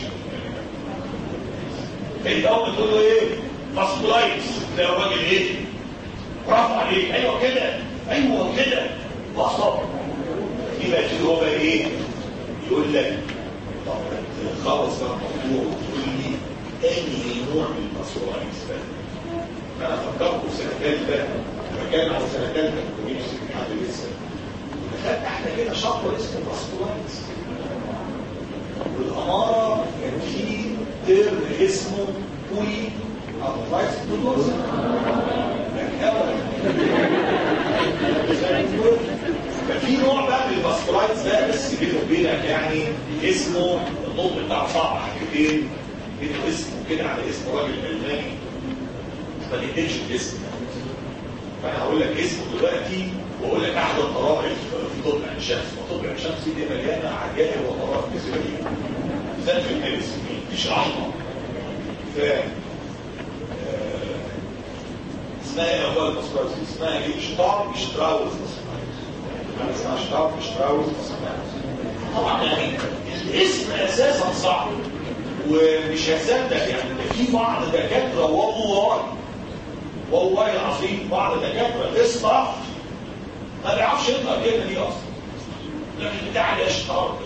انت اول بتقول له ايه فاسكولايتس ده الراجل ايه برافو عليك ايوه كده ايوه كده وصبر يبقى هو بقى ايه يقول لك طب خلص بقى الموضوع وتقول لي انهي نوع من الفاسكولايتس ده انا فكرت في سنه ثالثه بتكلم عن سنه ثالثه كنت نفسي في حد لسه دخلت احنا كده شابتر اسمه فاسكولايتس والاماره كان في ترم اسمه بولي ابلايز بلوز ففي نوع بقى من الفاسكولايتس ده بس بينه وبينك يعني اسمه النطق بتاع صعب حاجتين له اسمه كده على اسم راجل الماني ما تكتبش الاسم فانا هقول لك اسمه دلوقتي واقول لك احد الطرائف في طب عين شمس وطب عين شمس دي مليانه عجائب وطرائف كثيره زي في الميديسن مفيش رحمه ف اسمها ايه اخويا الباسكولايتس اسمها ايه شتار شتراوز اسمها شتار شتراوز طبعا يعني الاسم اساسا صعب ومش هصدق يعني في بعض دكاتره والله والله العظيم بعض الدكاتره الاصطاف ما بيعرفش ينطق الكلمه دي اصلا لكن بتاع الاشطار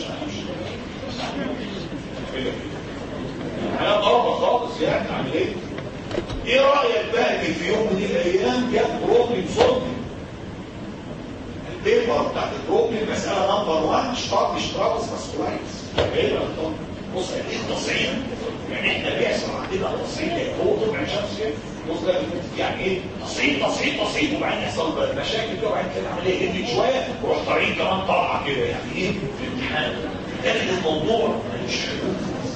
انا ضربه خالص يعني اعمل ايه؟ ايه رايك بقى ان في يوم من الايام جاب بروبلم صوتي البيبر بتاعت البروبلم مساله نمبر 1 شطار مش تراوس ماسكولايتس ايه بص ايه التصعيد يعني احنا بيحصل عندنا تصعيد هو طبعا شمس كده بص ده يعني ايه تصعيد تصعيد تصعيد وبعدين يحصل مشاكل كده وبعدين كده عمليه هدي شويه وروح طالعين كمان طالعه كده يعني ايه في الامتحان كان الموضوع مش حلو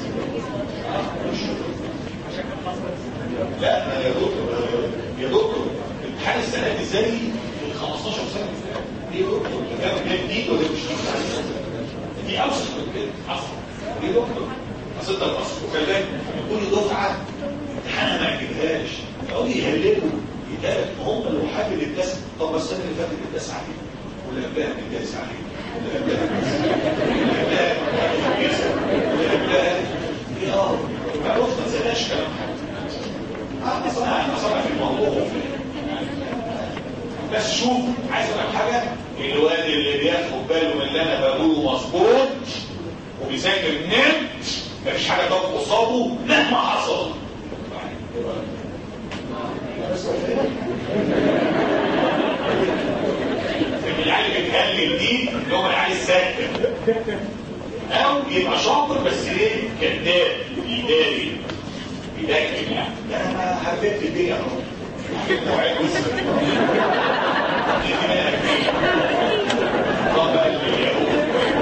لا يا دكتور يا دكتور الامتحان السنه دي زي ال 15 سنه ليه يا دكتور ده جديد ولا مش دي اوسخ من كده اصلا ليه يا دكتور اصل انت الاصل وخلي بالك كل دفعه امتحانها ما يعجبهاش يقعدوا يهللوا يتقال هم لو حابب الدرس طب السنه اللي فاتت الدرس عليه واللي قبلها الدرس عليه واللي قبلها واللي قبلها واللي قبلها ايه اه ما بص ما تسالناش كلام حد اصلا انا صنع في الموضوع بس شوف عايز اقول لك حاجه الواد اللي بياخد باله من اللي انا بقوله مظبوط وبيذاكر النت مفيش حاجه تقف قصاده مهما حصل العيال اللي بتهلل دي اللي هو العيال الساكت او يبقى شاطر بس ايه كذاب بيداري بيداري يعني انا ما حبيت الدنيا اهو نوعين وسط طب اليهود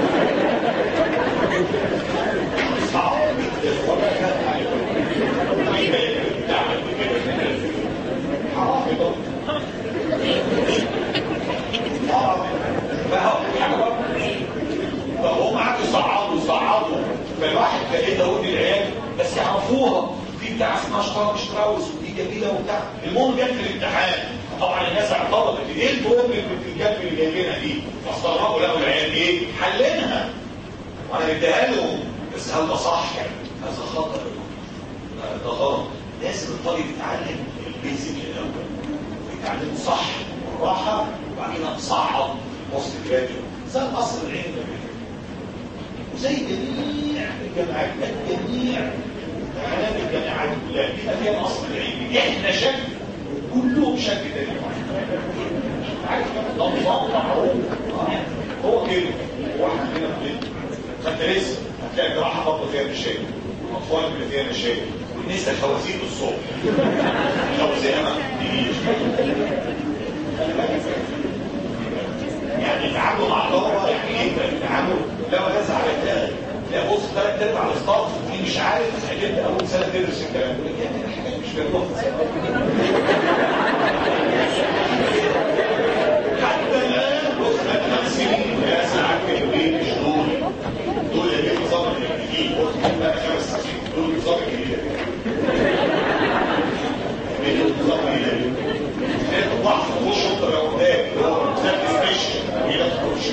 صعب جدا ولا كان عليهم فهم قعدوا يصعدوا يصعدوا فالواحد كان ايه داود العيال بس يعرفوها في بتاع اسمها شطار شتراوس ودي جميله وبتاع المهم جت في الامتحان طبعا الناس اعترضت ايه البروبلم اللي الجد اللي جايبينها دي فاستغربوا لقوا العيال ايه حلينها وانا مديها لهم بس هل ده صح يعني هذا خطر ده غلط لازم الطالب يتعلم البيزك الاول ويتعلمه صح بالراحه وبعد كده تصعد وسط جراديوال زي الاصل العلم وزي جميع الجامعات جميع امتحانات الجامعات كلها بيبقى فيها الاصل العلمي احنا شكل كلهم شكل تاني عارف ده نظام معروف هو كده هو احنا عندنا كلنا فانت لسه هتلاقي جراحه برضه فيها مشاكل الاطفال اللي فيها مشاكل والنساء الخوازيق الصبح خوازيق ما بتجيش يعني التعامل مع الطلبه يعني ايه التعامل لو هذا على الثاني لا بص ثلاث ارباع الاستاف دي مش عارف هجبت اول سنه تدرس الكلام ده يعني الحاجات مش فاهمها حتى الان بص انا خمس سنين يا ساعات كده مش دول دول اللي بيتصابوا الجديد بص انا خمس سنين دول بيتصابوا الجديد دول بيتصابوا الجديد كانت ضعف وش انت لو قدام اللي هو مسافر سبيشال يبقى تخش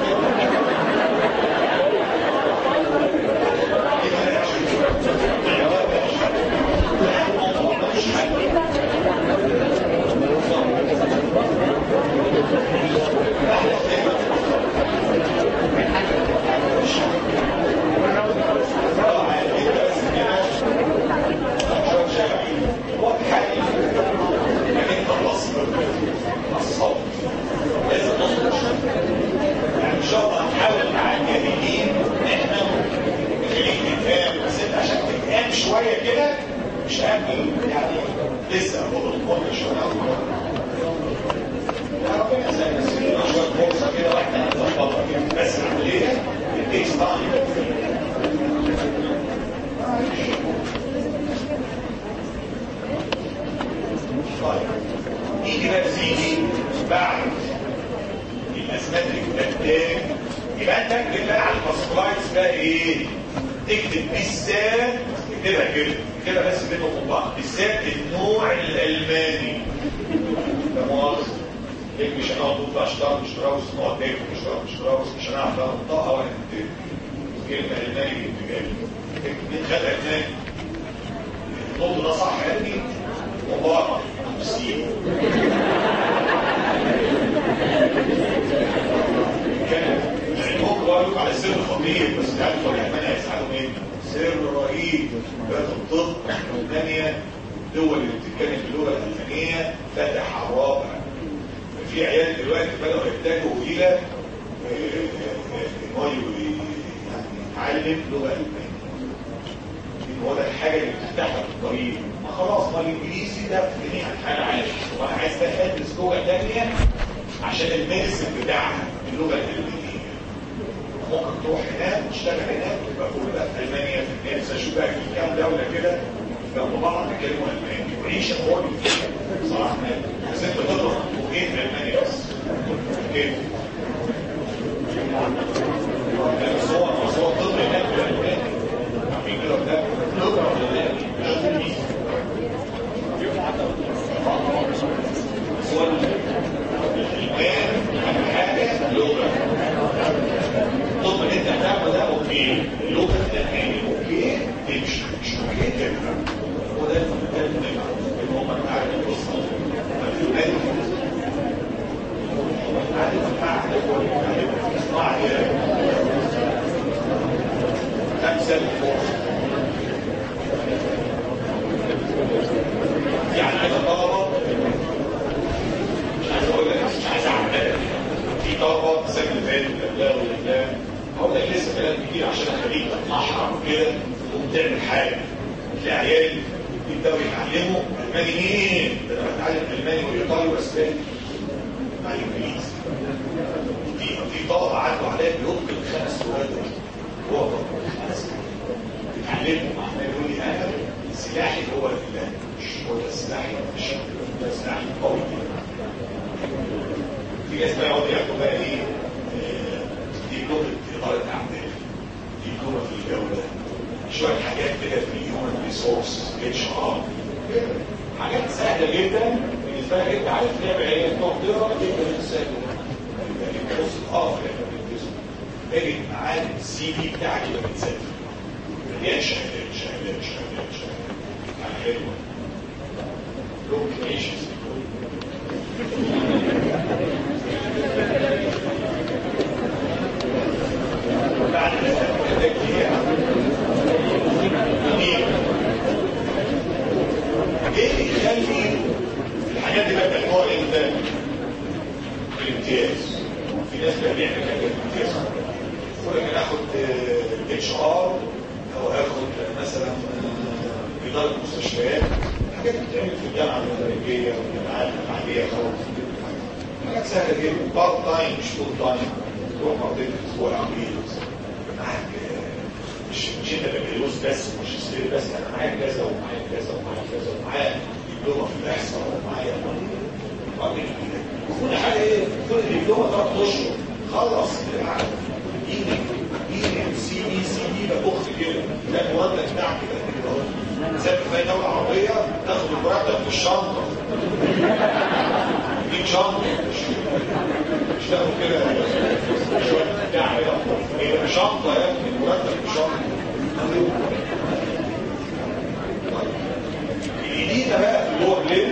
يعني ان شاء الله نحاول مع الجاهلين ان احنا نخليك تفهم بس انت عشان تفهم شويه كده مش قابل يعني لسه فضل فضل شويه يا ربنا يسهل بس لنا شويه فرصه كده واحنا نظبطها كده بس العمليه التيكس تايم طيب نيجي بقى سيدي بعد الاسماتريك بكتيريا يبقى انت اكتب بقى على الفاسكولايتس بقى ايه تكتب بالذات اكتبها كده كده بس بينهم وبين بعض بالذات النوع الالماني ده مؤاخذه ليه مش هنقعد نقول بقى اشتراك مش تراوس نقعد ناكل مش تراوس مش تراوس مش هنعرف بقى ننطقها ولا نكتب كلمه الماني بالاتجاه مين خد الماني النطق ده صح يا ابني والله سي كان العلمهم قالوا على سر خطير بس ده عارف الرحمن هيساعدوا منه سر رهيب بلاد الطب المانيا دول اللي بتتكلم باللغه الالمانيه فتح على الرابع في عيال دلوقتي بداوا يحتاجوا الى ان هو يتعلم لغه المانيه ان هو ده الحاجه اللي بتفتح لك الطريق ما خلاص ما الانجليزي ده في جميع انحاء العالم وانا عايز بقى ادرس لغه ثانيه عشان الميديسن بتاعها اللغه الالمانيه ممكن تروح هناك وتشتغل هناك وتبقى كل بقى في المانيا في الناس اشوف بقى في كام دوله كده جنب بعض بيتكلموا الماني وعيشه حر صراحه بس انت تضرب وجيت في المانيا بس كده بس هو بس هو الطب هناك في الالماني عارفين كده ده لغه الالماني مش انجليزي بس هو الالمان حاجه لغه الطب اللي انت هتعمله ده اوكي اللغه الالماني اوكي تمشي مش اوكي تبقى هو ده ده اللي هم عارف القصه الالماني عارف عارف اسمع يا خمسه يعني عايز طلبه مش عايز اقول لك مش عايز اعمل في طلبه السنه اللي فاتت لا ولا لا هقول لك لسه كلام كتير عشان اخليك تتمحر كده وتعمل حاجه في عيال يبداوا يتعلموا الماني مين؟ ده انا بتعلم الماني وايطالي واسباني مع الانجليزي في في طلبه عدوا عليا بيتقن خمس لغات هو خمس بيتعلموا مع يقول لي انا سلاحي هو مش هو ده سلاحي مش ده سلاحي قوي في ناس بقى يقعدوا ياخدوا بقى ايه دي لغه اداره اعمال دي لغه في الجوده شويه حاجات كده في الهيومن ريسورس اتش ار حاجات سهله جدا بالنسبه لك انت عارف لعبه ايه تقعد تقرا جدا سهل بص اه باجي معاك السي في بتاعك يبقى متسجل مليان شهادات شهادات شهادات شهادات حلوه لون عيش بعد ما استخدمت فيها ايه اللي يخلي الحاجات دي بقى تحوها امتى؟ الامتياز في ناس بقى بيعمل حاجات امتياز يقول لك انا اخد اتش ار او اخد مثلا اداره مستشفيات حاجات بتتعمل في الجامعه الامريكيه والجامعات العاديه خالص حاجات سهله جدا بارت تايم مش فول تايم تروح مرتين في الاسبوع العمليه معاك مش مش انت بكالوريوس بس وماجستير بس انا معايا كذا ومعايا كذا ومعايا كذا ومعايا دبلومه في الاحصاء ومعايا وبعدين كل حاجه ايه كل دبلومه ثلاث اشهر خلص يجي يجي سي بي سي دي ببخ كده ده المرتب بتاعك كده كده اهو زي في دوله عربيه تاخد المرتب في الشنطه تجيب شنطه مش تاخد كده شويه بتاع كده شنطه يا ابني المرتب في شنطه الجديده بقى في اللور ليل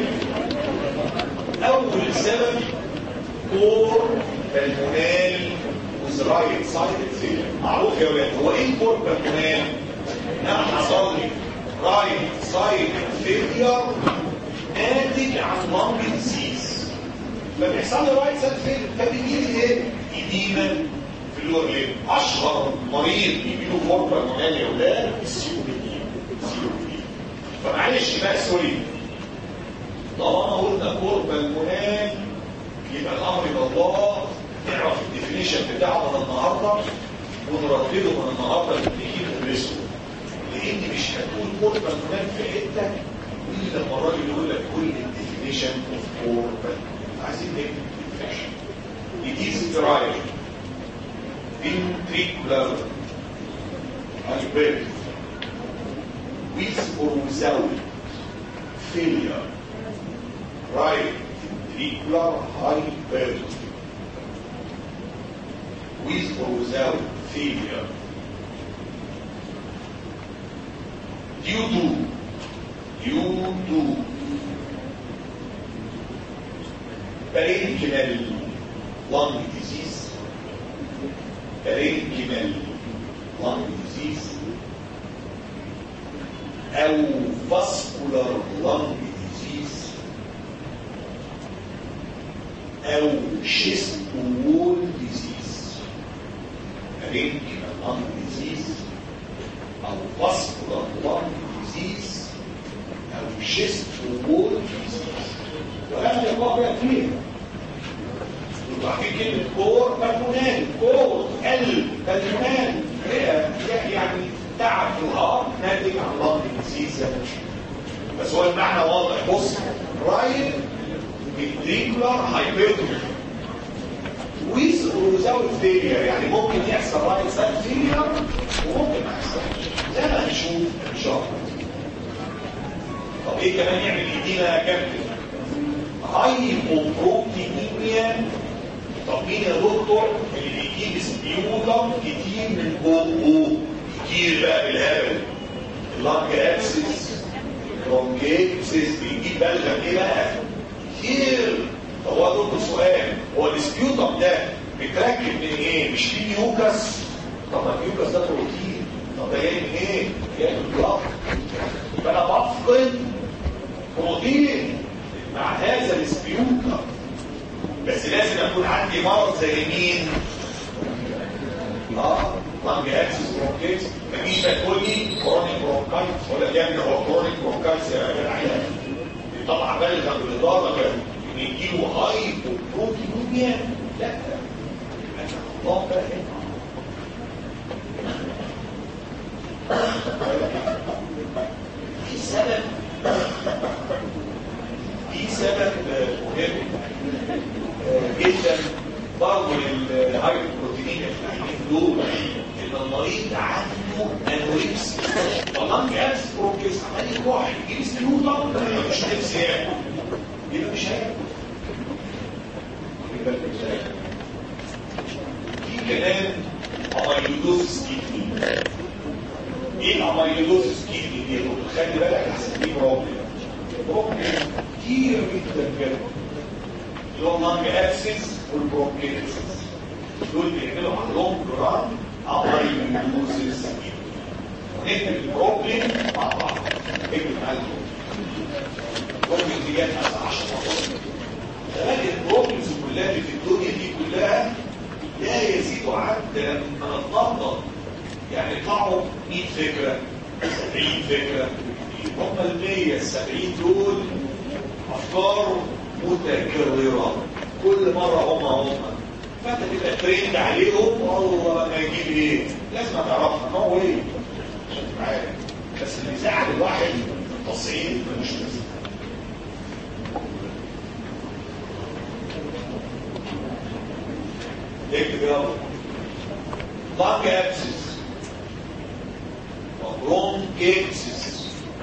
اول سبب كور بالمونال وزرايت سايد فيلر معروف يا ولاد هو ايه كور بالمونال انا حصل لي رايت سايد فيلير ناتج عن لانج ديزيز فبيحصل لي رايت سايد فيلير فبيجي لي ايه اديمه في اللور ليل اشهر مريض بيجي له كور بالمونال يا ولاد السي او بي دي فمعلش بقى سوري طالما قلنا كور بالمونال يبقى الامر الى الله نعرف الديفينيشن بتاعه من النهارده ونردده من النهارده نيجي ندرسه لان مش هتقول كور بالمونال في حته الا لما الراجل يقول لك كل الديفينيشن اوف كور بالمونال عايزين نكتب الديفينيشن It is derived ventricular hypertrophy with or without failure right ventricular hypertrophy with or without failure due to due to parenchymal lung disease parenchymal lung disease او vascular lung disease او chest wall disease parenchymal lung disease او vascular lung disease او chest wall disease وهذا الواقع فيه وبعدين كلمة كور بالمونال كور قلب بالمونال يعني تعب في الهارت ناتج عن لنج ديزيز بس هو المعنى واضح بص رايت فينتريكولار هايبرتروفي ويز وزاوت فيلير يعني ممكن يحصل رايت سايد فيلير وممكن ما يحصلش زي ما هنشوف ان شاء الله طب ايه كمان يعمل ايدينا يا كابتن هايبوبروتينيميا طب مين يا دكتور اللي بيجيب سبيولم كتير من بوقه كتير بقى بالهبل اللانج ابسس برونكيتسس بيجيب بلغم ايه بقى كتير طب هو دكتور سؤال هو السبيوتم ده بيتركب من ايه مش فيه ميوكس طب ما الميوكس ده بروتين طب ده جاي من ايه جاي من البلاط يبقى انا بفقد بروتين مع هذا السبيوتم بس لازم اكون عندي مرض زي مين اه لانج اكسس برونكيتس ما تجيش تقول لي كرونيك برونكايتس ولا كام هو كرونيك برونكايتس يا جدعان طبعا بالغ بالاضافه ان يجيله هاي بروتينيميا لا الله بقى في سبب في سبب مهم جدا برضه للهايبروتينين الفلاحين دول ان المريض عنده انوركسيا والله جهاز بروكيس عمال يروح يجيب سلوطه مش نفسي ياكل يبقى مش هياكل يبقى مش هياكل في كلام اميلودوز كتير ايه الاميلوزيس كيدني دي خلي بالك احسن دي بروبلم بروبلم كتير جدا كده اللي هو لانج ابسس والبرونكيتس دول بيعملوا عندهم جرام اميلوزيس ونكتب البروبلم مع بعض اكتب معايا والجزئيات مثلا 10 مرات لكن البروبلمز كلها اللي في الدنيا دي كلها لا يزيد عن لما نتنطط يعني يطلعوا 100 فكره 70 فكره هم ال 170 دول افكار متكرره كل مره هم هم فانت تبقى ترند عليهم والله ما يجيب ايه لازم تعرفها ما هو ايه عشان تبقى عارف بس اللي بيزعل الواحد التصعيد ملوش لازمه اكتب يلا lung abscess bronchitis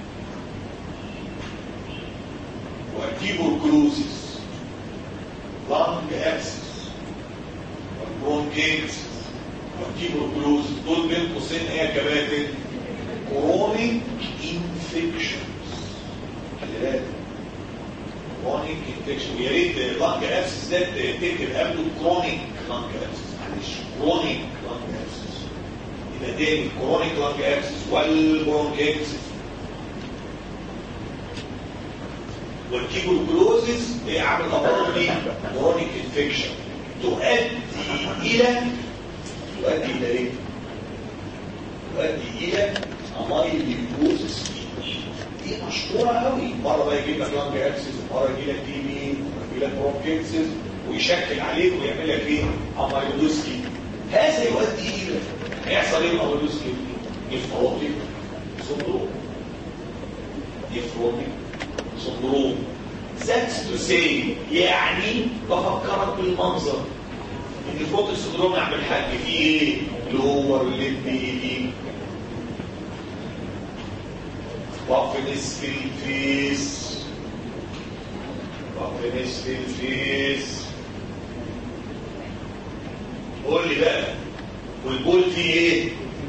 وtuberculosis lung abscess bronchitis وtuberculosis دول بين قوسين هي كباتن chronic infections خلي بالك chronic infection ويا ريت lung abscess ده تكتب قبله chronic lung abscess معلش chronic lung abscess يبقى تاني chronic lung abscess والبرونكيتس والتيبروكلوزيس هي عامل امراض دي chronic infection تؤدي الى تؤدي الى ايه؟ تؤدي الى امايليوزيس دي مشهوره قوي مره بقى يجيب لك لانج ابسس ومره يجي لك تي بي ومره يجي لك برونكيتس ويشكل عليك ويعمل لك ايه؟ امايلوسكي هذا يؤدي الى هيحصل ايه الامايلوسكي؟ يفروتيك سندروم يفروتيك سندروم ذاتس تو سي يعني بفكرك بالمنظر ان فوق السندروم يعمل حاجه فيه ايه؟ لور ليب دي وفنس في الفيس وفنس في الفيس قول لي بقى والبول فيه ايه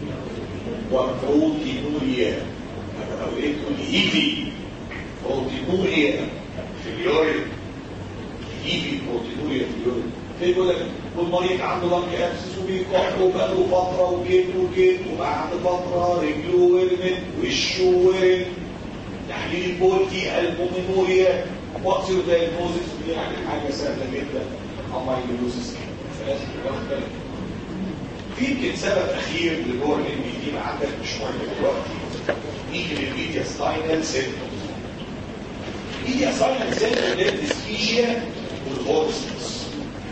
وبروتينوريا او ايه تقول لي ايفي بروتينوريا في اليورين ايفي بروتينوريا في اليورين في يقول لك والمريض عنده لانج ابسس وبيكح وبقاله فتره وجيت وجيت وبعد فتره رجله ورمت وشه ورم تحليل البول فيه البومينوريا واكسيو دايجنوزيس يعني حاجه سهله جدا امايلوزيس فلازم تاخد بالك في يمكن سبب اخير لجوع الام بي دي ما عندك مش مهم دلوقتي نيجي للميديا ستاينال سيمتومز الميديا ستاينال سيمتومز اللي هي الديسفيجيا والهورسنس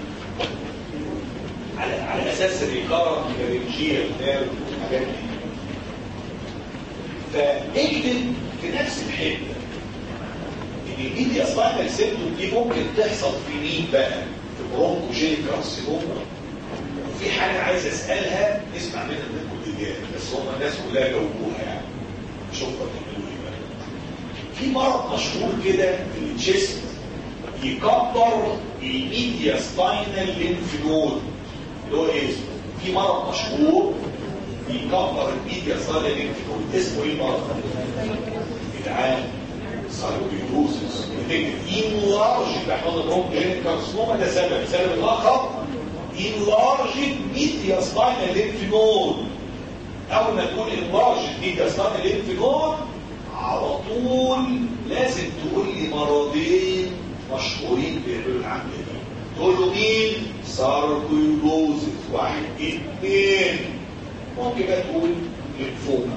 على على اساس الريكارة الريجية والنار والحاجات دي فاكتب في نفس الحته ان الميديا ستاينال سيمتوم دي ممكن تحصل في مين بقى في برونكوجين كارسينوما في حاجة عايز اسألها نسمع منها منكم الإجابة بس هم الناس كلها جاوبوها يعني شوفوا تعملوا ايه بقى في مرض مشهور كده في الجسم يكبر الميديا ستاينال لينف نود اللي هو ايه في مرض مشهور بيكبر الميديا ستاينال لينف نود اسمه ايه المرض جدعان سايروبيدوزس انلارج بحفظ البرونكوجين كارسينوما ده سبب السبب الاخر enlarged media spinal lymph node اول ما تقول enlarged media spinal lymph node على طول لازم تقول لي مرضين مشهورين بيعملوا العمليه دي تقول له مين ساركويدوزس واحد اثنين ممكن بقى تقول ليمفوما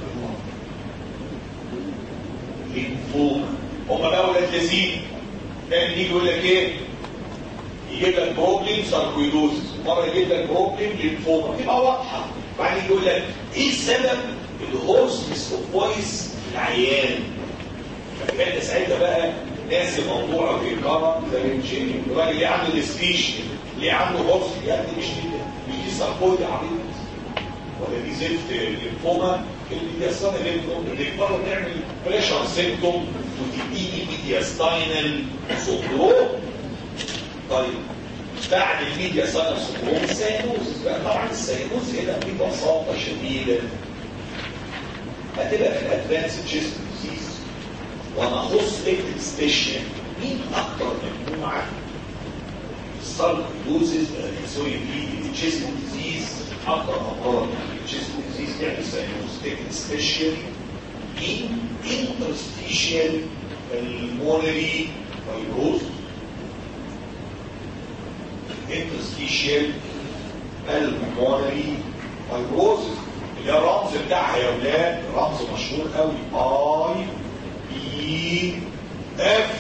ليمفوما هم بقى ولاد لذيذ كان يجي يقول لك ايه يجيب لك بروبلم ساركويدوزس مره يجيب لك بروبلم ليمفوما تبقى واضحه بعدين يقول لك ايه السبب الهورسنس اوف فويس في العيان فكان انت ساعتها بقى ناسي موضوع الريكارا ده بنشيل الراجل ليه عنده السبيش ليه عنده هورس يا ابني مش دي مش دي ساركويد عبيط ولا دي زفت ليمفوما اللي بيحصل الليمفوما اللي يقدروا تعمل بريشر سيمتوم وتديني ميدياستاينال سندروم طيب بعد الميديا ساينس سندروم السيانوز بقى طبعا السيانوز هنا ببساطه شديده هتبقى في الادفانس تشيست ديزيز وانا اخص اكتب سبيشال مين اكتر مجموعه الساركويدوزز سوري في التشيست ديزيز اكتر امراض التشيست ديزيز يعني ساينوز تكتب سبيشال مين انترستيشال المونري فيروز انترستيشال المونري فيروز اللي هي الرمز بتاعها يا ولاد رمز مشهور قوي اي بي اف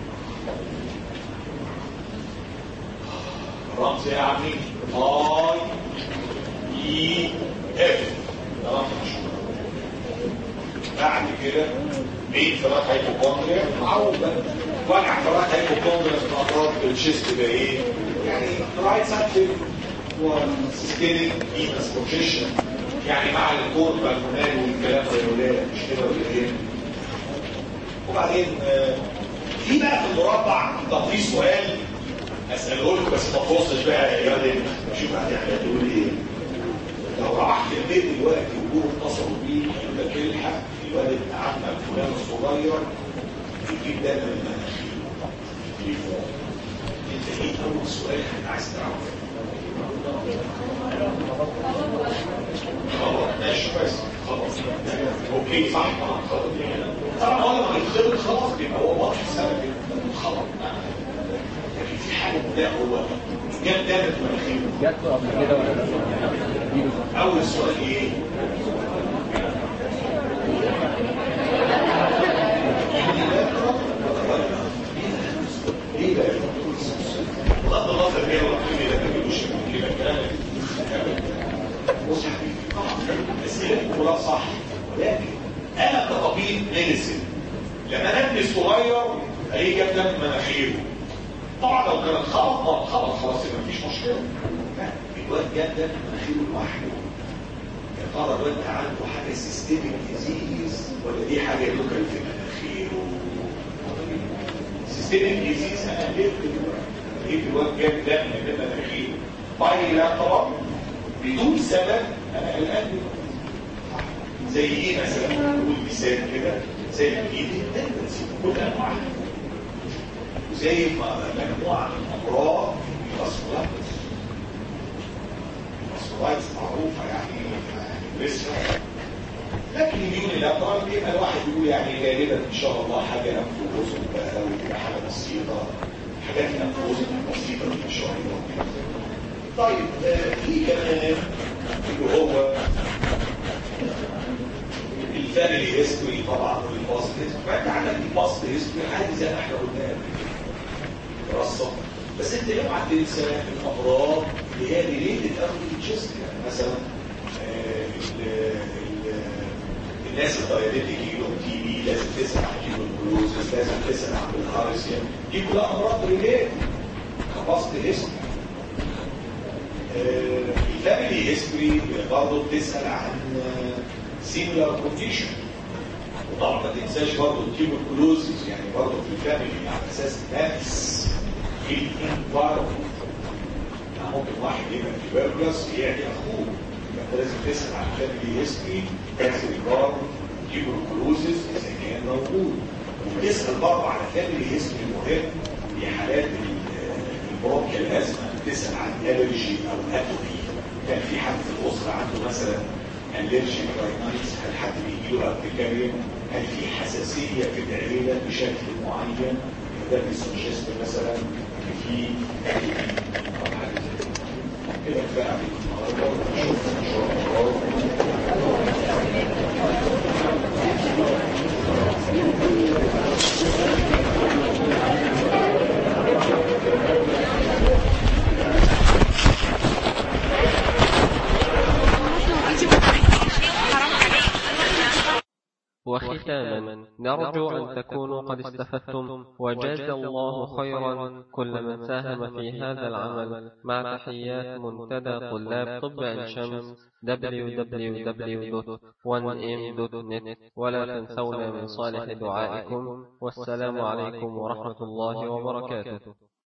الرمز ايه يا عمي اي بي اف ده رمز مشهور بعد كده مين فراغ هايبوكوندريا معروف بقى وقع فراغ هايبوكوندريا في اطراف الشيست ده ايه يعني رايت سايد وسيستميك فينس بروجيشن يعني مع الكود بالمونال والكلام ده يا مش كده ولا ايه وبعدين آه، في بقى في المربع طب في سؤال اساله لكم بس ما تبصش بقى يا ولد شوف هتعمل تقول ايه لو رحت البيت دلوقتي وجوه اتصلوا بيه يقول لك الحق الواد ابن عمك فلان الصغير يجيب دم من مناخيره تليفون انت ايه اول سؤال انت عايز تعرفه خلاص ماشي بس خلاص اوكي صح طبعا خلاص طبعا هو لما يتخبط خلاص بيبقى هو واضح سبب الخبط لكن في حاجه ده هو جاب دم في مناخيره جات له قبل كده ولا لا؟ اول سؤال ايه ليه بقى بغض النظر ليه ولا كل ده ما بيقولوش كده الكلام بص يا حبيبي طبعا اسئله كلها صح ولكن انا كطبيب ميديسن لما ابني صغير الاقيه جاب دم مناخيره طبعا لو كان خبط ما خبط خلاص يبقى مفيش مشكله لا الواد جاب دم مناخيره لوحده يا ترى الواد ده عنده حاجه سيستميك ديزيز ولا دي حاجه لوكال في مناخيره سيستميك ديزيز انا ليه ليه الواد جاب دم من مناخيره باي لا طبعا بدون سبب انا قلقان منه. زي ايه مثلا نقول مثال كده زي الايد التندنسي كل انواعها وزي ما مجموعه من الامراض الاسكولايتس الاسكولايتس معروفه يعني يعني لسه لكن اليوم الأبرار بيبقى الواحد يقول يعني غالبا إن شاء الله حاجة أنف وأذن بقى وتبقى حاجة بسيطة حاجات أنف وأذن بسيطة إن شاء الله طيب آه، في كمان اللي هو الفاميلي هيستوري طبعا والباست هيستوري فانت عندك الباست هيستوري عادي زي ما احنا قلنا قبل كده رصه بس انت اوعى تنسى الامراض اللي هي ريليتد قوي للجسم يعني مثلا آه، ال- ال- الناس الدايابيتيك يجيلهم تي بي لازم تسمع كيلو الجلوزس لازم تسمع بالهارسيا دي كلها امراض ريليتد كباست هيستوري الفاميلي هيستوري برضه بتسال عن سيميلار كونديشن وطبعا ما تنساش برضه التيوبركلوزيس يعني برضه في الفاميلي على اساس نفس الانفايرمنت يعني ممكن واحد يبقى تيوبركلوس يعدي اخوه يبقى انت لازم تسال عن الفاميلي هيستوري كانسر الجار تيوبركلوزيس اذا كان موجود وبتسال برضه على فاميلي هيستوري مهم في حالات البروكيال ازمه بتسال عن الرجي او اتوبي كان في حد في الاسره عنده مثلا الرجي راينايتس هل حد بيجي له ارتكاريا هل في حساسيه في العيله بشكل معين ده بيسجست مثلا ان في اتوبي او حاجه زي كده كده كفايه عليكم النهارده نشوفكم ان شاء الله وختاما نرجو أن تكونوا قد استفدتم وجاز الله خيرا كل من ساهم في هذا العمل مع تحيات منتدى طلاب طب عين شمس www.1m.net ولا تنسونا من صالح دعائكم والسلام عليكم ورحمة الله وبركاته